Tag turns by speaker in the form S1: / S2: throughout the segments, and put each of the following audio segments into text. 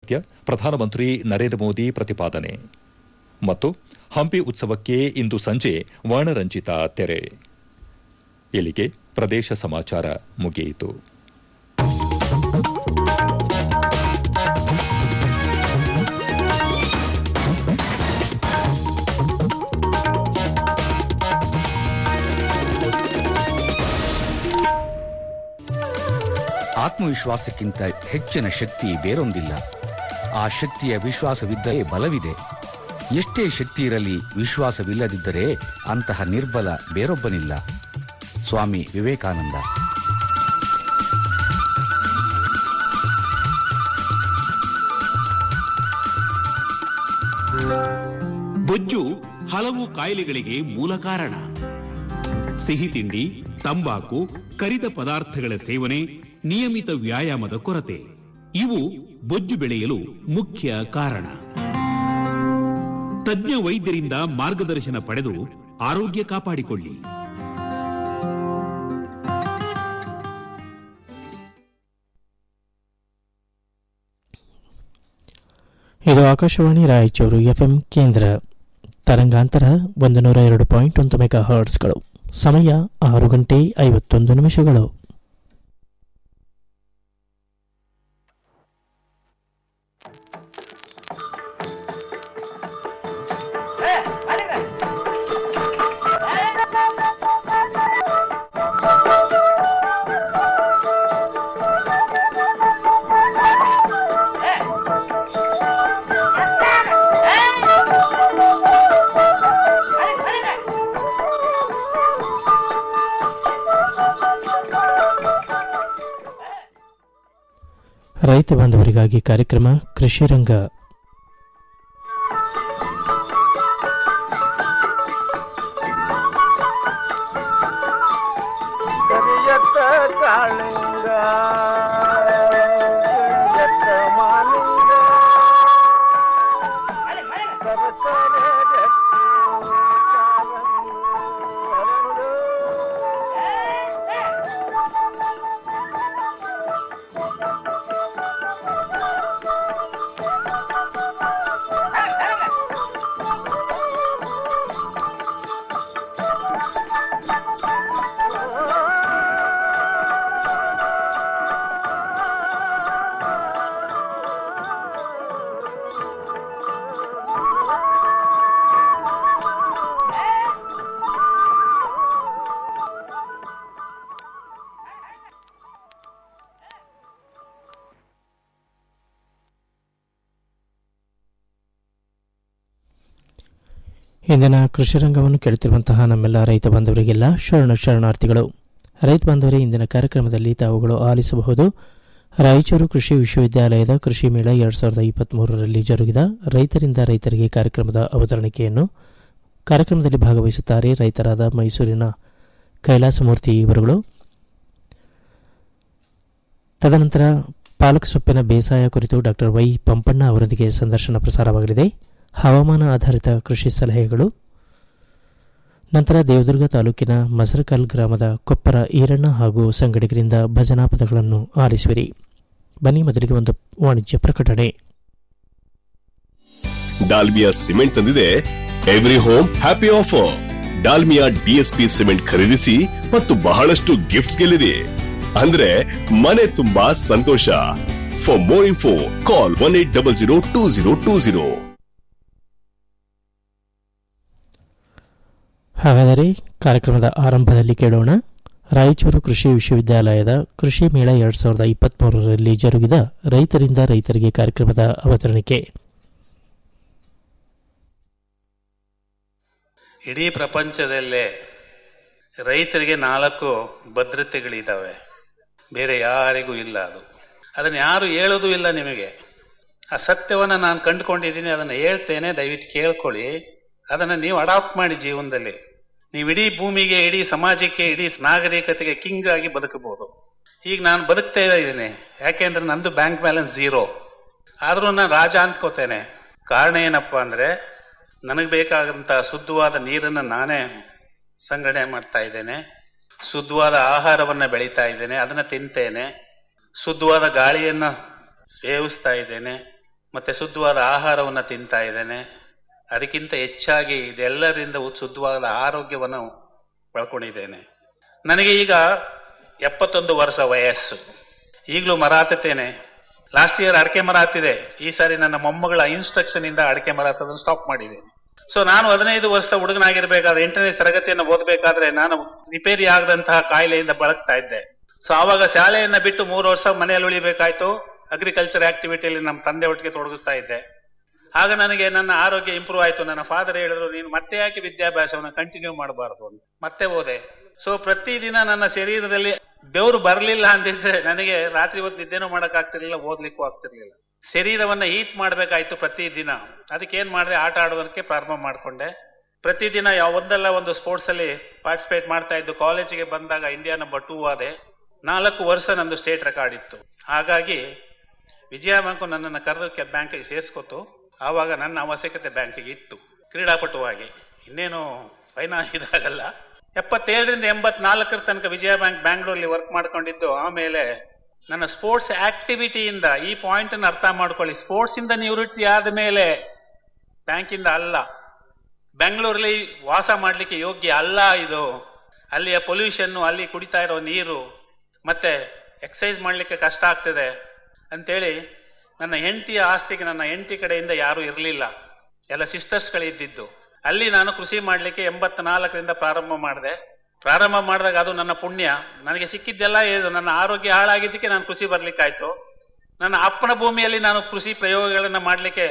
S1: ಅಗತ್ಯ ಪ್ರಧಾನಮಂತ್ರಿ ನರೇಂದ್ರ ಮೋದಿ ಪ್ರತಿಪಾದನೆ ಮತ್ತು ಹಂಪಿ ಉತ್ಸವಕ್ಕೆ ಇಂದು ಸಂಜೆ ವರ್ಣರಂಜಿತ ತೆರೆ ಇಲ್ಲಿಗೆ ಪ್ರದೇಶ ಸಮಾಚಾರ ಮುಗಿಯಿತು
S2: ಆತ್ಮವಿಶ್ವಾಸಕ್ಕಿಂತ ಹೆಚ್ಚಿನ ಶಕ್ತಿ ಬೇರೊಂದಿಲ್ಲ ಆ ಶಕ್ತಿಯ ವಿಶ್ವಾಸವಿದ್ದರೆ ಬಲವಿದೆ ಎಷ್ಟೇ ಶಕ್ತಿ ಇರಲಿ ವಿಶ್ವಾಸವಿಲ್ಲದಿದ್ದರೆ ಅಂತಹ ನಿರ್ಬಲ ಬೇರೊಬ್ಬನಿಲ್ಲ ಸ್ವಾಮಿ ವಿವೇಕಾನಂದ
S3: ಬೊಜ್ಜು ಹಲವು ಕಾಯಿಲೆಗಳಿಗೆ ಮೂಲ ಕಾರಣ ಸಿಹಿ ತಿಂಡಿ ತಂಬಾಕು ಕರಿದ ಪದಾರ್ಥಗಳ ಸೇವನೆ ನಿಯಮಿತ ವ್ಯಾಯಾಮದ ಕೊರತೆ ಇವು ಬೊಜ್ಜು ಬೆಳೆಯಲು ಮುಖ್ಯ ಕಾರಣ ತಜ್ಞ ವೈದ್ಯರಿಂದ ಮಾರ್ಗದರ್ಶನ ಪಡೆದು ಆರೋಗ್ಯ ಕಾಪಾಡಿಕೊಳ್ಳಿ
S4: ಇದು ಆಕಾಶವಾಣಿ ರಾಯಚೂರು ಎಫ್ಎಂ ಕೇಂದ್ರ ತರಂಗಾಂತರ ಒಂದು ನೂರ ಎರಡು ಪಾಯಿಂಟ್ ಒಂದು ಮೆಗಾ ಹರ್ಟ್ಸ್ಗಳು ಸಮಯ ಆರು ಗಂಟೆ ಐವತ್ತೊಂದು ನಿಮಿಷಗಳು ರೈತ ಬಾಂಧವರಿಗಾಗಿ ಕಾರ್ಯಕ್ರಮ ಕೃಷಿ ರಂಗ
S5: ಕರಿಯತ್ತ ಕಾಳಿಂಗ ಕರಿಯತ್ತ ಮಾಲಿಂಗ ಕರಕರೆ ಗಟ್ಟಿ ಕಾಲಂದು ಹರಡು.
S4: ಇಂದಿನ ಕೃಷಿ ರಂಗವನ್ನು ಕೇಳುತ್ತಿರುವಂತಹ ನಮ್ಮೆಲ್ಲ ರೈತ ಬಾಂಧವರಿಗೆಲ್ಲ ಶರಣ ಶರಣಾರ್ಥಿಗಳು ರೈತ ಬಾಂಧವರೇ ಇಂದಿನ ಕಾರ್ಯಕ್ರಮದಲ್ಲಿ ತಾವುಗಳು ಆಲಿಸಬಹುದು ರಾಯಚೂರು ಕೃಷಿ ವಿಶ್ವವಿದ್ಯಾಲಯದ ಕೃಷಿ ಮೇಳ ಎರಡ್ ಸಾವಿರದ ಇಪ್ಪತ್ಮೂರರಲ್ಲಿ ಜರುಗಿದ ರೈತರಿಂದ ರೈತರಿಗೆ ಕಾರ್ಯಕ್ರಮದ ಅವತರಣಿಕೆಯನ್ನು ಕಾರ್ಯಕ್ರಮದಲ್ಲಿ ಭಾಗವಹಿಸುತ್ತಾರೆ ರೈತರಾದ ಮೈಸೂರಿನ ಕೈಲಾಸಮೂರ್ತಿ ಇವರುಗಳು ತದನಂತರ ಪಾಲಕ ಸೊಪ್ಪಿನ ಬೇಸಾಯ ಕುರಿತು ಡಾಕ್ಟರ್ ವೈ ಪಂಪಣ್ಣ ಅವರೊಂದಿಗೆ ಸಂದರ್ಶನ ಪ್ರಸಾರವಾಗಲಿದೆ ಹವಾಮಾನ ಆಧಾರಿತ ಕೃಷಿ ಸಲಹೆಗಳು ನಂತರ ದೇವದುರ್ಗ ತಾಲೂಕಿನ ಮಸರಕಲ್ ಗ್ರಾಮದ ಕೊಪ್ಪರ ಈರಣ್ಣ ಹಾಗೂ ಸಂಗಡಿಗರಿಂದ ಭಜನಾ ಪದಗಳನ್ನು ಆಲಿಸುವಿರಿ ಬನ್ನಿ ಮೊದಲಿಗೆ ಒಂದು ವಾಣಿಜ್ಯ ಪ್ರಕಟಣೆ
S6: ಡಾಲ್ಮಿಯಾ ಸಿಮೆಂಟ್ ತಂದಿದೆ every home happy offer Dalmia DSP cement ಖರೀದಿಸಿ ಮತ್ತು ಬಹಳಷ್ಟು ಗಿಫ್ಟ್ಸ್ ಗೆಲ್ಲಿರಿ ಅಂದ್ರೆ ಮನೆ ತುಂಬಾ ಸಂತೋಷ for more info call one eight double zero two zero two zero
S4: ಹಾಗಾದರೆ ಕಾರ್ಯಕ್ರಮದ ಆರಂಭದಲ್ಲಿ ಕೇಳೋಣ ರಾಯಚೂರು ಕೃಷಿ ವಿಶ್ವವಿದ್ಯಾಲಯದ ಕೃಷಿ ಮೇಳ ಎರಡ್ ಸಾವಿರದ ಇಪ್ಪತ್ಮೂರರಲ್ಲಿ ಜರುಗಿದ ರೈತರಿಂದ ರೈತರಿಗೆ ಕಾರ್ಯಕ್ರಮದ ಅವತರಣಿಕೆ
S7: ಇಡೀ ಪ್ರಪಂಚದಲ್ಲೇ ರೈತರಿಗೆ ನಾಲ್ಕು ಭದ್ರತೆಗಳಿದ್ದಾವೆ ಬೇರೆ ಯಾರಿಗೂ ಇಲ್ಲ ಅದು ಅದನ್ನು ಯಾರು ಹೇಳೋದು ಇಲ್ಲ ನಿಮಗೆ ಆ ಸತ್ಯವನ್ನು ನಾನು ಕಂಡುಕೊಂಡಿದ್ದೀನಿ ಅದನ್ನು ಹೇಳ್ತೇನೆ ದಯವಿಟ್ಟು ಕೇಳ್ಕೊಳ್ಳಿ ಅದನ್ನು ನೀವು ಅಡಾಪ್ಟ್ ಮಾಡಿ ಜೀವನದಲ್ಲಿ ನೀವು ಇಡೀ ಭೂಮಿಗೆ ಇಡೀ ಸಮಾಜಕ್ಕೆ ಇಡೀ ನಾಗರಿಕತೆಗೆ ಕಿಂಗ್ ಆಗಿ ಬದುಕಬಹುದು ಈಗ ನಾನು ಬದುಕ್ತಾ ಇದ್ದೀನಿ ಯಾಕೆಂದ್ರೆ ನಂದು ಬ್ಯಾಂಕ್ ಬ್ಯಾಲೆನ್ಸ್ ಝೀರೋ ಆದ್ರೂ ನಾನು ರಾಜ ಅಂದ್ಕೋತೇನೆ ಕಾರಣ ಏನಪ್ಪಾ ಅಂದ್ರೆ ನನಗೆ ಬೇಕಾದಂತ ಶುದ್ಧವಾದ ನೀರನ್ನು ನಾನೇ ಸಂಗ್ರಹಣೆ ಮಾಡ್ತಾ ಇದ್ದೇನೆ ಶುದ್ಧವಾದ ಆಹಾರವನ್ನ ಬೆಳೀತಾ ಇದ್ದೇನೆ ಅದನ್ನ ತಿಂತೇನೆ ಶುದ್ಧವಾದ ಗಾಳಿಯನ್ನ ಸೇವಿಸ್ತಾ ಇದ್ದೇನೆ ಮತ್ತೆ ಶುದ್ಧವಾದ ಆಹಾರವನ್ನು ತಿಂತಾ ಇದ್ದೇನೆ ಅದಕ್ಕಿಂತ ಹೆಚ್ಚಾಗಿ ಇದೆಲ್ಲರಿಂದ ಉತ್- ಶುದ್ಧವಾದ ಆರೋಗ್ಯವನ್ನು ಪಡ್ಕೊಂಡಿದ್ದೇನೆ ನನಗೆ ಈಗ ಎಪ್ಪತ್ತೊಂದು ವರ್ಷ ವಯಸ್ಸು ಈಗಲೂ ಮರ ಹತ್ತುತ್ತೇನೆ ಲಾಸ್ಟ್ ಇಯರ್ ಅಡಿಕೆ ಮರ ಹತ್ತಿದೆ ಈ ಸಾರಿ ನನ್ನ ಮೊಮ್ಮಗಳ ಇನ್ಸ್ಟ್ರಕ್ಷನ್ ಇಂದ ಅಡಿಕೆ ಮರ ಹತ್ತೋದನ್ನು ಸ್ಟಾಪ್ ಮಾಡಿದ್ದೇನೆ ಸೊ ನಾನು ಹದಿನೈದು ವರ್ಷದ ಹುಡುಗನಾಗಿರ್ಬೇಕಾದ್ರೆ ಎಂಟನೇ ತರಗತಿಯನ್ನು ಓದಬೇಕಾದ್ರೆ ನಾನು ರಿಪೇರಿ ಆಗದಂತಹ ಕಾಯಿಲೆಯಿಂದ ಬಳಕ್ತಾ ಇದ್ದೆ ಸೊ ಆವಾಗ ಶಾಲೆಯನ್ನ ಬಿಟ್ಟು ಮೂರು ವರ್ಷ ಮನೆಯಲ್ಲಿ ಉಳಿಬೇಕಾಯ್ತು ಅಗ್ರಿಕಲ್ಚರ್ ಆಕ್ಟಿವಿಟಿಯಲ್ಲಿ ನಮ್ಮ ತಂದೆ ಒಟ್ಟಿಗೆ ತೊಡಗಿಸ್ತಾ ಇದ್ದೆ ಆಗ ನನಗೆ ನನ್ನ ಆರೋಗ್ಯ ಇಂಪ್ರೂವ್ ಆಯ್ತು ನನ್ನ ಫಾದರ್ ಹೇಳಿದ್ರು ನೀನು ಮತ್ತೆ ಯಾಕೆ ವಿದ್ಯಾಭ್ಯಾಸವನ್ನು ಕಂಟಿನ್ಯೂ ಮಾಡಬಾರದು ಅಂತ ಮತ್ತೆ ಹೋದೆ ಸೊ ಪ್ರತಿದಿನ ನನ್ನ ಶರೀರದಲ್ಲಿ ಬೆವರು ಬರಲಿಲ್ಲ ಅಂದಿದ್ರೆ ನನಗೆ ರಾತ್ರಿ ಹೊತ್ತು ನಿದ್ದೆನೂ ಮಾಡಕ್ ಆಗ್ತಿರ್ಲಿಲ್ಲ ಓದ್ಲಿಕ್ಕೂ ಆಗ್ತಿರ್ಲಿಲ್ಲ ಶರೀರವನ್ನ ಹೀಟ್ ಮಾಡ್ಬೇಕಾಯ್ತು ಪ್ರತಿದಿನ ಅದಕ್ಕೆ ಏನ್ ಮಾಡಿದೆ ಆಟ ಆಡೋದಕ್ಕೆ ಪ್ರಾರಂಭ ಮಾಡ್ಕೊಂಡೆ ಪ್ರತಿದಿನ ಯಾವ ಒಂದಲ್ಲ ಒಂದು ಸ್ಪೋರ್ಟ್ಸ್ ಅಲ್ಲಿ ಪಾರ್ಟಿಸಿಪೇಟ್ ಮಾಡ್ತಾ ಇದ್ದು ಕಾಲೇಜಿಗೆ ಬಂದಾಗ ಇಂಡಿಯಾ ನಂಬರ್ ಟೂ ಆದೆ ನಾಲ್ಕು ವರ್ಷ ನಂದು ಸ್ಟೇಟ್ ರೆಕಾರ್ಡ್ ಇತ್ತು ಹಾಗಾಗಿ ವಿಜಯ ಬ್ಯಾಂಕು ನನ್ನನ್ನು ಕರೆದು ಬ್ಯಾಂಕಿಗೆ ಸೇರಿಸ್ಕೊತು ಆವಾಗ ನನ್ನ ಅವಶ್ಯಕತೆ ಬ್ಯಾಂಕಿಗೆ ಇತ್ತು ಕ್ರೀಡಾಪಟುವಾಗಿ ಇನ್ನೇನು ಫೈನಾನ್ಸ್ ಇದಾಗಲ್ಲ ಎಪ್ಪತ್ತೇಳರಿಂದ ಎಂಬತ್ನಾಲ್ಕರ ತನಕ ವಿಜಯ ಬ್ಯಾಂಕ್ ಬ್ಯಾಂಗ್ಳೂರಲ್ಲಿ ವರ್ಕ್ ಮಾಡ್ಕೊಂಡಿದ್ದು ಆಮೇಲೆ ನನ್ನ ಸ್ಪೋರ್ಟ್ಸ್ ಆಕ್ಟಿವಿಟಿಯಿಂದ ಈ ಪಾಯಿಂಟ್ ಅನ್ನು ಅರ್ಥ ಮಾಡ್ಕೊಳ್ಳಿ ಸ್ಪೋರ್ಟ್ಸ್ ಇಂದ ನಿವೃತ್ತಿ ಆದ ಮೇಲೆ ಬ್ಯಾಂಕಿಂದ ಅಲ್ಲ ಬೆಂಗಳೂರಲ್ಲಿ ವಾಸ ಮಾಡ್ಲಿಕ್ಕೆ ಯೋಗ್ಯ ಅಲ್ಲ ಇದು ಅಲ್ಲಿಯ ಪೊಲ್ಯೂಷನ್ ಅಲ್ಲಿ ಕುಡಿತಾ ಇರೋ ನೀರು ಮತ್ತೆ ಎಕ್ಸಸೈಸ್ ಮಾಡ್ಲಿಕ್ಕೆ ಕಷ್ಟ ಆಗ್ತದೆ ಅಂತೇಳಿ ನನ್ನ ಹೆಂಡತಿಯ ಆಸ್ತಿಗೆ ನನ್ನ ಹೆಂಡತಿ ಕಡೆಯಿಂದ ಯಾರು ಇರಲಿಲ್ಲ ಎಲ್ಲ ಸಿಸ್ಟರ್ಸ್ಗಳು ಇದ್ದಿದ್ದು ಅಲ್ಲಿ ನಾನು ಕೃಷಿ ಮಾಡ್ಲಿಕ್ಕೆ ಎಂಬತ್ನಾಲ್ಕರಿಂದ ಪ್ರಾರಂಭ ಮಾಡಿದೆ ಪ್ರಾರಂಭ ಮಾಡಿದಾಗ ಅದು ನನ್ನ ಪುಣ್ಯ ನನಗೆ ಸಿಕ್ಕಿದ್ದೆಲ್ಲ ಇದು ನನ್ನ ಆರೋಗ್ಯ ಹಾಳಾಗಿದ್ದಕ್ಕೆ ನಾನು ಕೃಷಿ ಬರ್ಲಿಕ್ಕಾಯ್ತು ನನ್ನ ಅಪ್ಪನ ಭೂಮಿಯಲ್ಲಿ ನಾನು ಕೃಷಿ ಪ್ರಯೋಗಗಳನ್ನ ಮಾಡ್ಲಿಕ್ಕೆ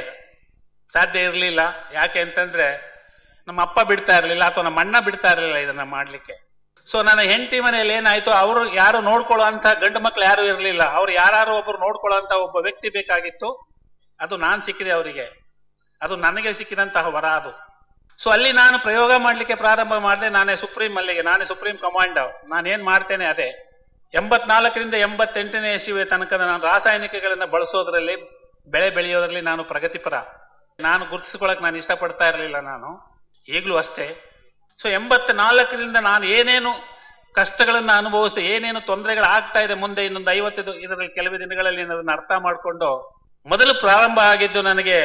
S7: ಸಾಧ್ಯ ಇರಲಿಲ್ಲ ಯಾಕೆ ಅಂತಂದ್ರೆ ನಮ್ಮ ಅಪ್ಪ ಬಿಡ್ತಾ ಇರಲಿಲ್ಲ ಅಥವಾ ನಮ್ಮ ಅಣ್ಣ ಬಿಡ್ತಾ ಇರಲಿಲ್ಲ ಇದನ್ನ ಮಾಡ್ಲಿಕ್ಕೆ ಸೊ ನನ್ನ ಹೆಂಡತಿ ಮನೆಯಲ್ಲಿ ಏನಾಯ್ತು ಅವರು ಯಾರು ನೋಡ್ಕೊಳ್ಳೋ ಅಂತ ಗಂಡು ಮಕ್ಳು ಯಾರು ಇರಲಿಲ್ಲ ಅವ್ರು ಯಾರು ಒಬ್ರು ನೋಡ್ಕೊಳ್ಳೋ ಅಂತ ಒಬ್ಬ ವ್ಯಕ್ತಿ ಬೇಕಾಗಿತ್ತು ಅದು ನಾನ್ ಸಿಕ್ಕಿದೆ ಅವರಿಗೆ ಅದು ನನಗೆ ಸಿಕ್ಕಿದಂತಹ ವರ ಅದು ಸೊ ಅಲ್ಲಿ ನಾನು ಪ್ರಯೋಗ ಮಾಡ್ಲಿಕ್ಕೆ ಪ್ರಾರಂಭ ಮಾಡಿದೆ ನಾನೇ ಸುಪ್ರೀಂ ಅಲ್ಲಿಗೆ ನಾನೇ ಸುಪ್ರೀಂ ಕಮಾಂಡರ್ ನಾನು ಏನ್ ಮಾಡ್ತೇನೆ ಅದೇ ಎಂಬತ್ನಾಲ್ಕರಿಂದ ಎಂಬತ್ತೆಂಟನೇ ಇಸುವೆ ತನಕ ನಾನು ರಾಸಾಯನಿಕಗಳನ್ನ ಬಳಸೋದ್ರಲ್ಲಿ ಬೆಳೆ ಬೆಳೆಯೋದ್ರಲ್ಲಿ ನಾನು ಪ್ರಗತಿಪರ ನಾನು ಗುರುತಿಸ್ಕೊಳಕ್ ನಾನು ಇಷ್ಟಪಡ್ತಾ ಇರಲಿಲ್ಲ ನಾನು ಈಗಲೂ ಅಷ್ಟೇ ಸೊ ಎಂಬತ್ನಾಲ್ಕರಿಂದ ನಾನು ಏನೇನು ಕಷ್ಟಗಳನ್ನ ಅನುಭವಿಸಿದೆ ಏನೇನು ತೊಂದರೆಗಳು ಆಗ್ತಾ ಇದೆ ಮುಂದೆ ಇನ್ನೊಂದು ಐವತ್ತು ಇದರಲ್ಲಿ ಕೆಲವೇ ದಿನಗಳಲ್ಲಿ ಅದನ್ನ ಅರ್ಥ ಮಾಡಿಕೊಂಡು ಮೊದಲು ಪ್ರಾರಂಭ ಆಗಿದ್ದು ನನಗೆ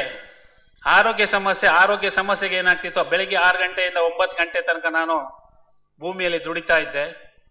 S7: ಆರೋಗ್ಯ ಸಮಸ್ಯೆ ಆರೋಗ್ಯ ಸಮಸ್ಯೆಗೆ ಏನಾಗ್ತಿತ್ತು ಬೆಳಿಗ್ಗೆ ಆರು ಗಂಟೆಯಿಂದ ಒಂಬತ್ತು ಗಂಟೆ ತನಕ ನಾನು ಭೂಮಿಯಲ್ಲಿ ದುಡಿತಾ ಇದ್ದೆ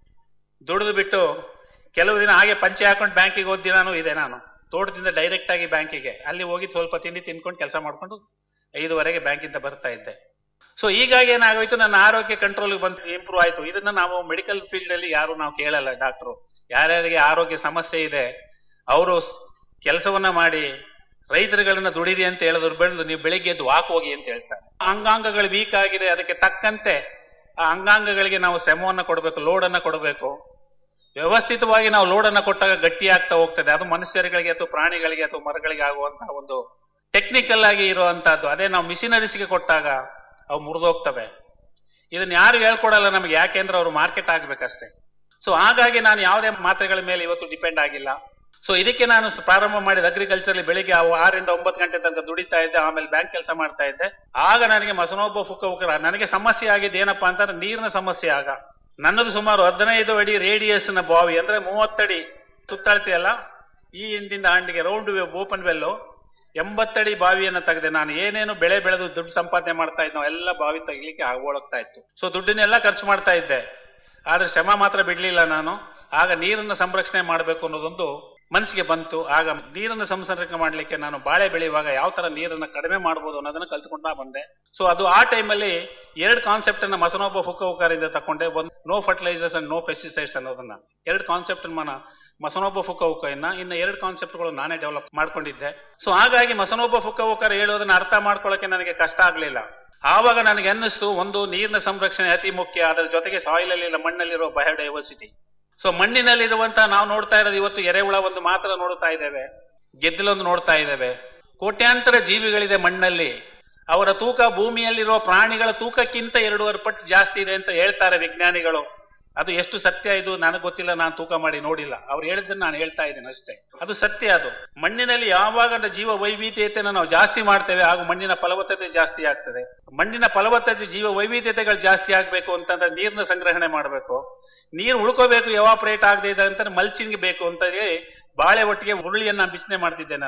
S7: ದುಡಿದು ಬಿಟ್ಟು ಕೆಲವು ದಿನ ಹಾಗೆ ಪಂಚೆ ಹಾಕೊಂಡು ಬ್ಯಾಂಕಿಗೆ ಹೋದ ದಿನಾನು ಇದೆ ನಾನು ತೋಟದಿಂದ ಡೈರೆಕ್ಟ್ ಆಗಿ ಬ್ಯಾಂಕಿಗೆ ಅಲ್ಲಿ ಹೋಗಿ ಸ್ವಲ್ಪ ತಿಂಡಿ ತಿನ್ಕೊಂಡು ಕೆಲಸ ಮಾಡ್ಕೊಂಡು ಐದುವರೆಗೆ ಬ್ಯಾಂಕಿಂದ ಬರ್ತಾ ಇದ್ದೆ ಸೊ ಹೀಗಾಗಿ ಏನಾಗೋಯ್ತು ನನ್ನ ಆರೋಗ್ಯ ಕಂಟ್ರೋಲ್ ಬಂದು ಇಂಪ್ರೂವ್ ಆಯ್ತು ಇದನ್ನ ನಾವು ಮೆಡಿಕಲ್ ಫೀಲ್ಡ್ ಅಲ್ಲಿ ಯಾರು ನಾವು ಕೇಳಲ್ಲ ಡಾಕ್ಟ್ರು ಯಾರ್ಯಾರಿಗೆ ಆರೋಗ್ಯ ಸಮಸ್ಯೆ ಇದೆ ಅವರು ಕೆಲಸವನ್ನ ಮಾಡಿ ರೈತರುಗಳನ್ನ ದುಡಿದಿ ಅಂತ ಹೇಳಿದ್ರು ಬೆಳೆದು ನೀವು ಬೆಳಿಗ್ಗೆ ಎದ್ದು ವಾಕ್ ಹೋಗಿ ಅಂತ ಹೇಳ್ತಾರೆ ಅಂಗಾಂಗಗಳು ವೀಕ್ ಆಗಿದೆ ಅದಕ್ಕೆ ತಕ್ಕಂತೆ ಆ ಅಂಗಾಂಗಗಳಿಗೆ ನಾವು ಶ್ರಮವನ್ನ ಕೊಡಬೇಕು ಲೋಡ್ ಅನ್ನ ಕೊಡಬೇಕು ವ್ಯವಸ್ಥಿತವಾಗಿ ನಾವು ಲೋಡ್ ಅನ್ನ ಕೊಟ್ಟಾಗ ಗಟ್ಟಿ ಆಗ್ತಾ ಹೋಗ್ತದೆ ಅದು ಮನುಷ್ಯರುಗಳಿಗೆ ಅಥವಾ ಪ್ರಾಣಿಗಳಿಗೆ ಅಥವಾ ಮರಗಳಿಗೆ ಆಗುವಂತಹ ಒಂದು ಟೆಕ್ನಿಕಲ್ ಆಗಿ ಇರುವಂತಹದ್ದು ಅದೇ ನಾವು ಮಿಷಿನರೀಸ್ಗೆ ಕೊಟ್ಟಾಗ ಅವು ಮುರಿದೋಗ್ತವೆ ಇದನ್ನ ಯಾರು ಹೇಳ್ಕೊಡಲ್ಲ ನಮಗೆ ಯಾಕೆಂದ್ರೆ ಅವರು ಮಾರ್ಕೆಟ್ ಆಗ್ಬೇಕಷ್ಟೇ ಸೊ ಹಾಗಾಗಿ ನಾನು ಯಾವುದೇ ಮಾತ್ರೆಗಳ ಮೇಲೆ ಇವತ್ತು ಡಿಪೆಂಡ್ ಆಗಿಲ್ಲ ಸೊ ಇದಕ್ಕೆ ನಾನು ಸ- ಪ್ರಾರಂಭ ಮಾಡಿದ ಅಗ್ರಿಕಲ್ಚರ್ ಬೆಳಿಗ್ಗೆ ಅವು ಆರರಿಂದ ಒಂಬತ್ತು ಗಂಟೆ ತನಕ ದುಡಿತಾ ಇದ್ದೆ ಆಮೇಲೆ ಬ್ಯಾಂಕ್ ಕೆಲಸ ಮಾಡ್ತಾ ಇದ್ದೆ ಆಗ ನನಗೆ ಮಸನೊಬ್ಬ ಫುಕ್ಕ ಉಕ್ಕರ ನನಗೆ ಸಮಸ್ಯೆ ಆಗಿದ್ದು ಏನಪ್ಪಾ ಅಂತಂದ್ರೆ ನೀರಿನ ಸಮಸ್ಯೆ ಆಗ ನನ್ನದು ಸುಮಾರು ಹದಿನೈದು ಅಡಿ ರೇಡಿಯಸ್ ನ ಬಾವಿ ಅಂದ್ರೆ ಮೂವತ್ತಡಿ ಸುತ್ತಾಳ್ತಿಯಲ್ಲ ಈ ಇಂಡಿಂದ ಆಂಡಿಗೆ ರೌಂಡ್ ಓಪನ್ ವೆಲ್ಲು ಎಂಬತ್ತಡಿ ಬಾವಿಯನ್ನ ತೆಗೆದೆ ನಾನು ಏನೇನು ಬೆಳೆ ಬೆಳೆದು ದುಡ್ಡು ಸಂಪಾದನೆ ಮಾಡ್ತಾ ಇದ್ನೋ ಎಲ್ಲ ಬಾವಿ ತೆಗಿಲಿಕ್ಕೆ ಆಗೋಗ್ತಾ ಇತ್ತು ಸೊ ದುಡ್ಡನ್ನೆಲ್ಲ ಖರ್ಚು ಮಾಡ್ತಾ ಇದ್ದೆ ಆದ್ರೆ ಶ್ರಮ ಮಾತ್ರ ಬಿಡ್ಲಿಲ್ಲ ನಾನು ಆಗ ನೀರನ್ನ ಸಂರಕ್ಷಣೆ ಮಾಡಬೇಕು ಅನ್ನೋದೊಂದು ಮನಸ್ಸಿಗೆ ಬಂತು ಆಗ ನೀರನ್ನು ಸಂರಕ್ಷಣೆ ಮಾಡ್ಲಿಕ್ಕೆ ನಾನು ಬಾಳೆ ಬೆಳೆಯುವಾಗ ಯಾವ ತರ ನೀರನ್ನ ಕಡಿಮೆ ಮಾಡಬಹುದು ಅನ್ನೋದನ್ನ ಕಲ್ತ್ಕೊಂಡ ಬಂದೆ ಸೊ ಅದು ಆ ಟೈಮಲ್ಲಿ ಎರಡು ಕಾನ್ಸೆಪ್ಟ್ ಅನ್ನ ಮಸನೊಬ್ಬ ಫುಕ್ಕ ಉಕಾರಿಂದ ತಕೊಂಡೆ ಒಂದು no fertilisers and no pesticides ಅನ್ನೋದನ್ನ ಎರಡು ಕಾನ್ಸೆಪ್ಟ್ ಮನ ಮಸನೊಬ್ಬ ಫುಕ್ಕ ಉಕಯನ್ನ ಇನ್ನು ಎರಡು ಕಾನ್ಸೆಪ್ಟ್ಗಳು ನಾನೇ ಡೆವಲಪ್ ಮಾಡ್ಕೊಂಡಿದ್ದೆ ಸೊ ಹಾಗಾಗಿ ಮಸನೊಬ್ಬ ಫುಕ್ಕ ಉಕಾರ ಹೇಳೋದನ್ನ ಅರ್ಥ ಮಾಡ್ಕೊಳ್ಳೋಕೆ ನನಗೆ ಕಷ್ಟ ಆಗ್ಲಿಲ್ಲ ಆವಾಗ ನನಗೆ ಅನ್ನಿಸ್ತು ಒಂದು ನೀರಿನ ಸಂರಕ್ಷಣೆ ಅತಿ ಮುಖ್ಯ ಅದರ ಜೊತೆಗೆ ಸಾಯಿಲ್ ಅಲ್ಲಿ ಮಣ್ಣಲ್ಲಿರೋ ಬಯೋಡೈವರ್ಸಿಟಿ ಸೊ ಮಣ್ಣಿನಲ್ಲಿರುವಂತಹ ನಾವು ನೋಡ್ತಾ ಇರೋದು ಇವತ್ತು ಎರೆಹುಳ ಒಂದು ಮಾತ್ರ ನೋಡ್ತಾ ಇದ್ದೇವೆ ಗೆದ್ದಲೊಂದು ನೋಡ್ತಾ ಇದ್ದೇವೆ ಕೋಟ್ಯಾಂತರ ಜೀವಿಗಳಿದೆ ಮಣ್ಣಲ್ಲಿ ಅವರ ತೂಕ ಭೂಮಿಯಲ್ಲಿರುವ ಪ್ರಾಣಿಗಳ ತೂಕಕ್ಕಿಂತ ಎರಡೂವರೆ ಪಟ್ಟು ಜಾಸ್ತಿ ಇದೆ ಅಂತ ಹೇಳ್ತಾರೆ ವಿಜ್ಞಾನಿಗಳು ಅದು ಎಷ್ಟು ಸತ್ಯ ಇದು ನನಗೆ ಗೊತ್ತಿಲ್ಲ ನಾನು ತೂಕ ಮಾಡಿ ನೋಡಿಲ್ಲ ಅವ್ರು ಹೇಳಿದ್ದನ್ನ ನಾನು ಹೇಳ್ತಾ ಇದ್ದೇನೆ ಅಷ್ಟೇ ಅದು ಸತ್ಯ ಅದು ಮಣ್ಣಿನಲ್ಲಿ ಯಾವಾಗ ಜೀವ ವೈವಿಧ್ಯತೆಯನ್ನು ನಾವು ಜಾಸ್ತಿ ಮಾಡ್ತೇವೆ ಹಾಗೂ ಮಣ್ಣಿನ ಫಲವತ್ತತೆ ಜಾಸ್ತಿ ಆಗ್ತದೆ ಮಣ್ಣಿನ ಫಲವತ್ತತೆ ಜೀವ ವೈವಿಧ್ಯತೆಗಳು ಜಾಸ್ತಿ ಆಗ್ಬೇಕು ಅಂತಂದ್ರೆ ನೀರಿನ ಸಂಗ್ರಹಣೆ ಮಾಡಬೇಕು ನೀರು ಉಳ್ಕೋಬೇಕು ಎವಾಪರೇಟ್ ಆಗದೆ ಇದೆ ಅಂತ ಮಲ್ಚಿಂಗ್ ಬೇಕು ಅಂತ ಹೇಳಿ ಬಾಳೆ ಒಟ್ಟಿಗೆ ಉರುಳಿಯನ್ನ ಬಿಸನೆ ಮಾಡ್ತಿದ್ದೆ ನಾನು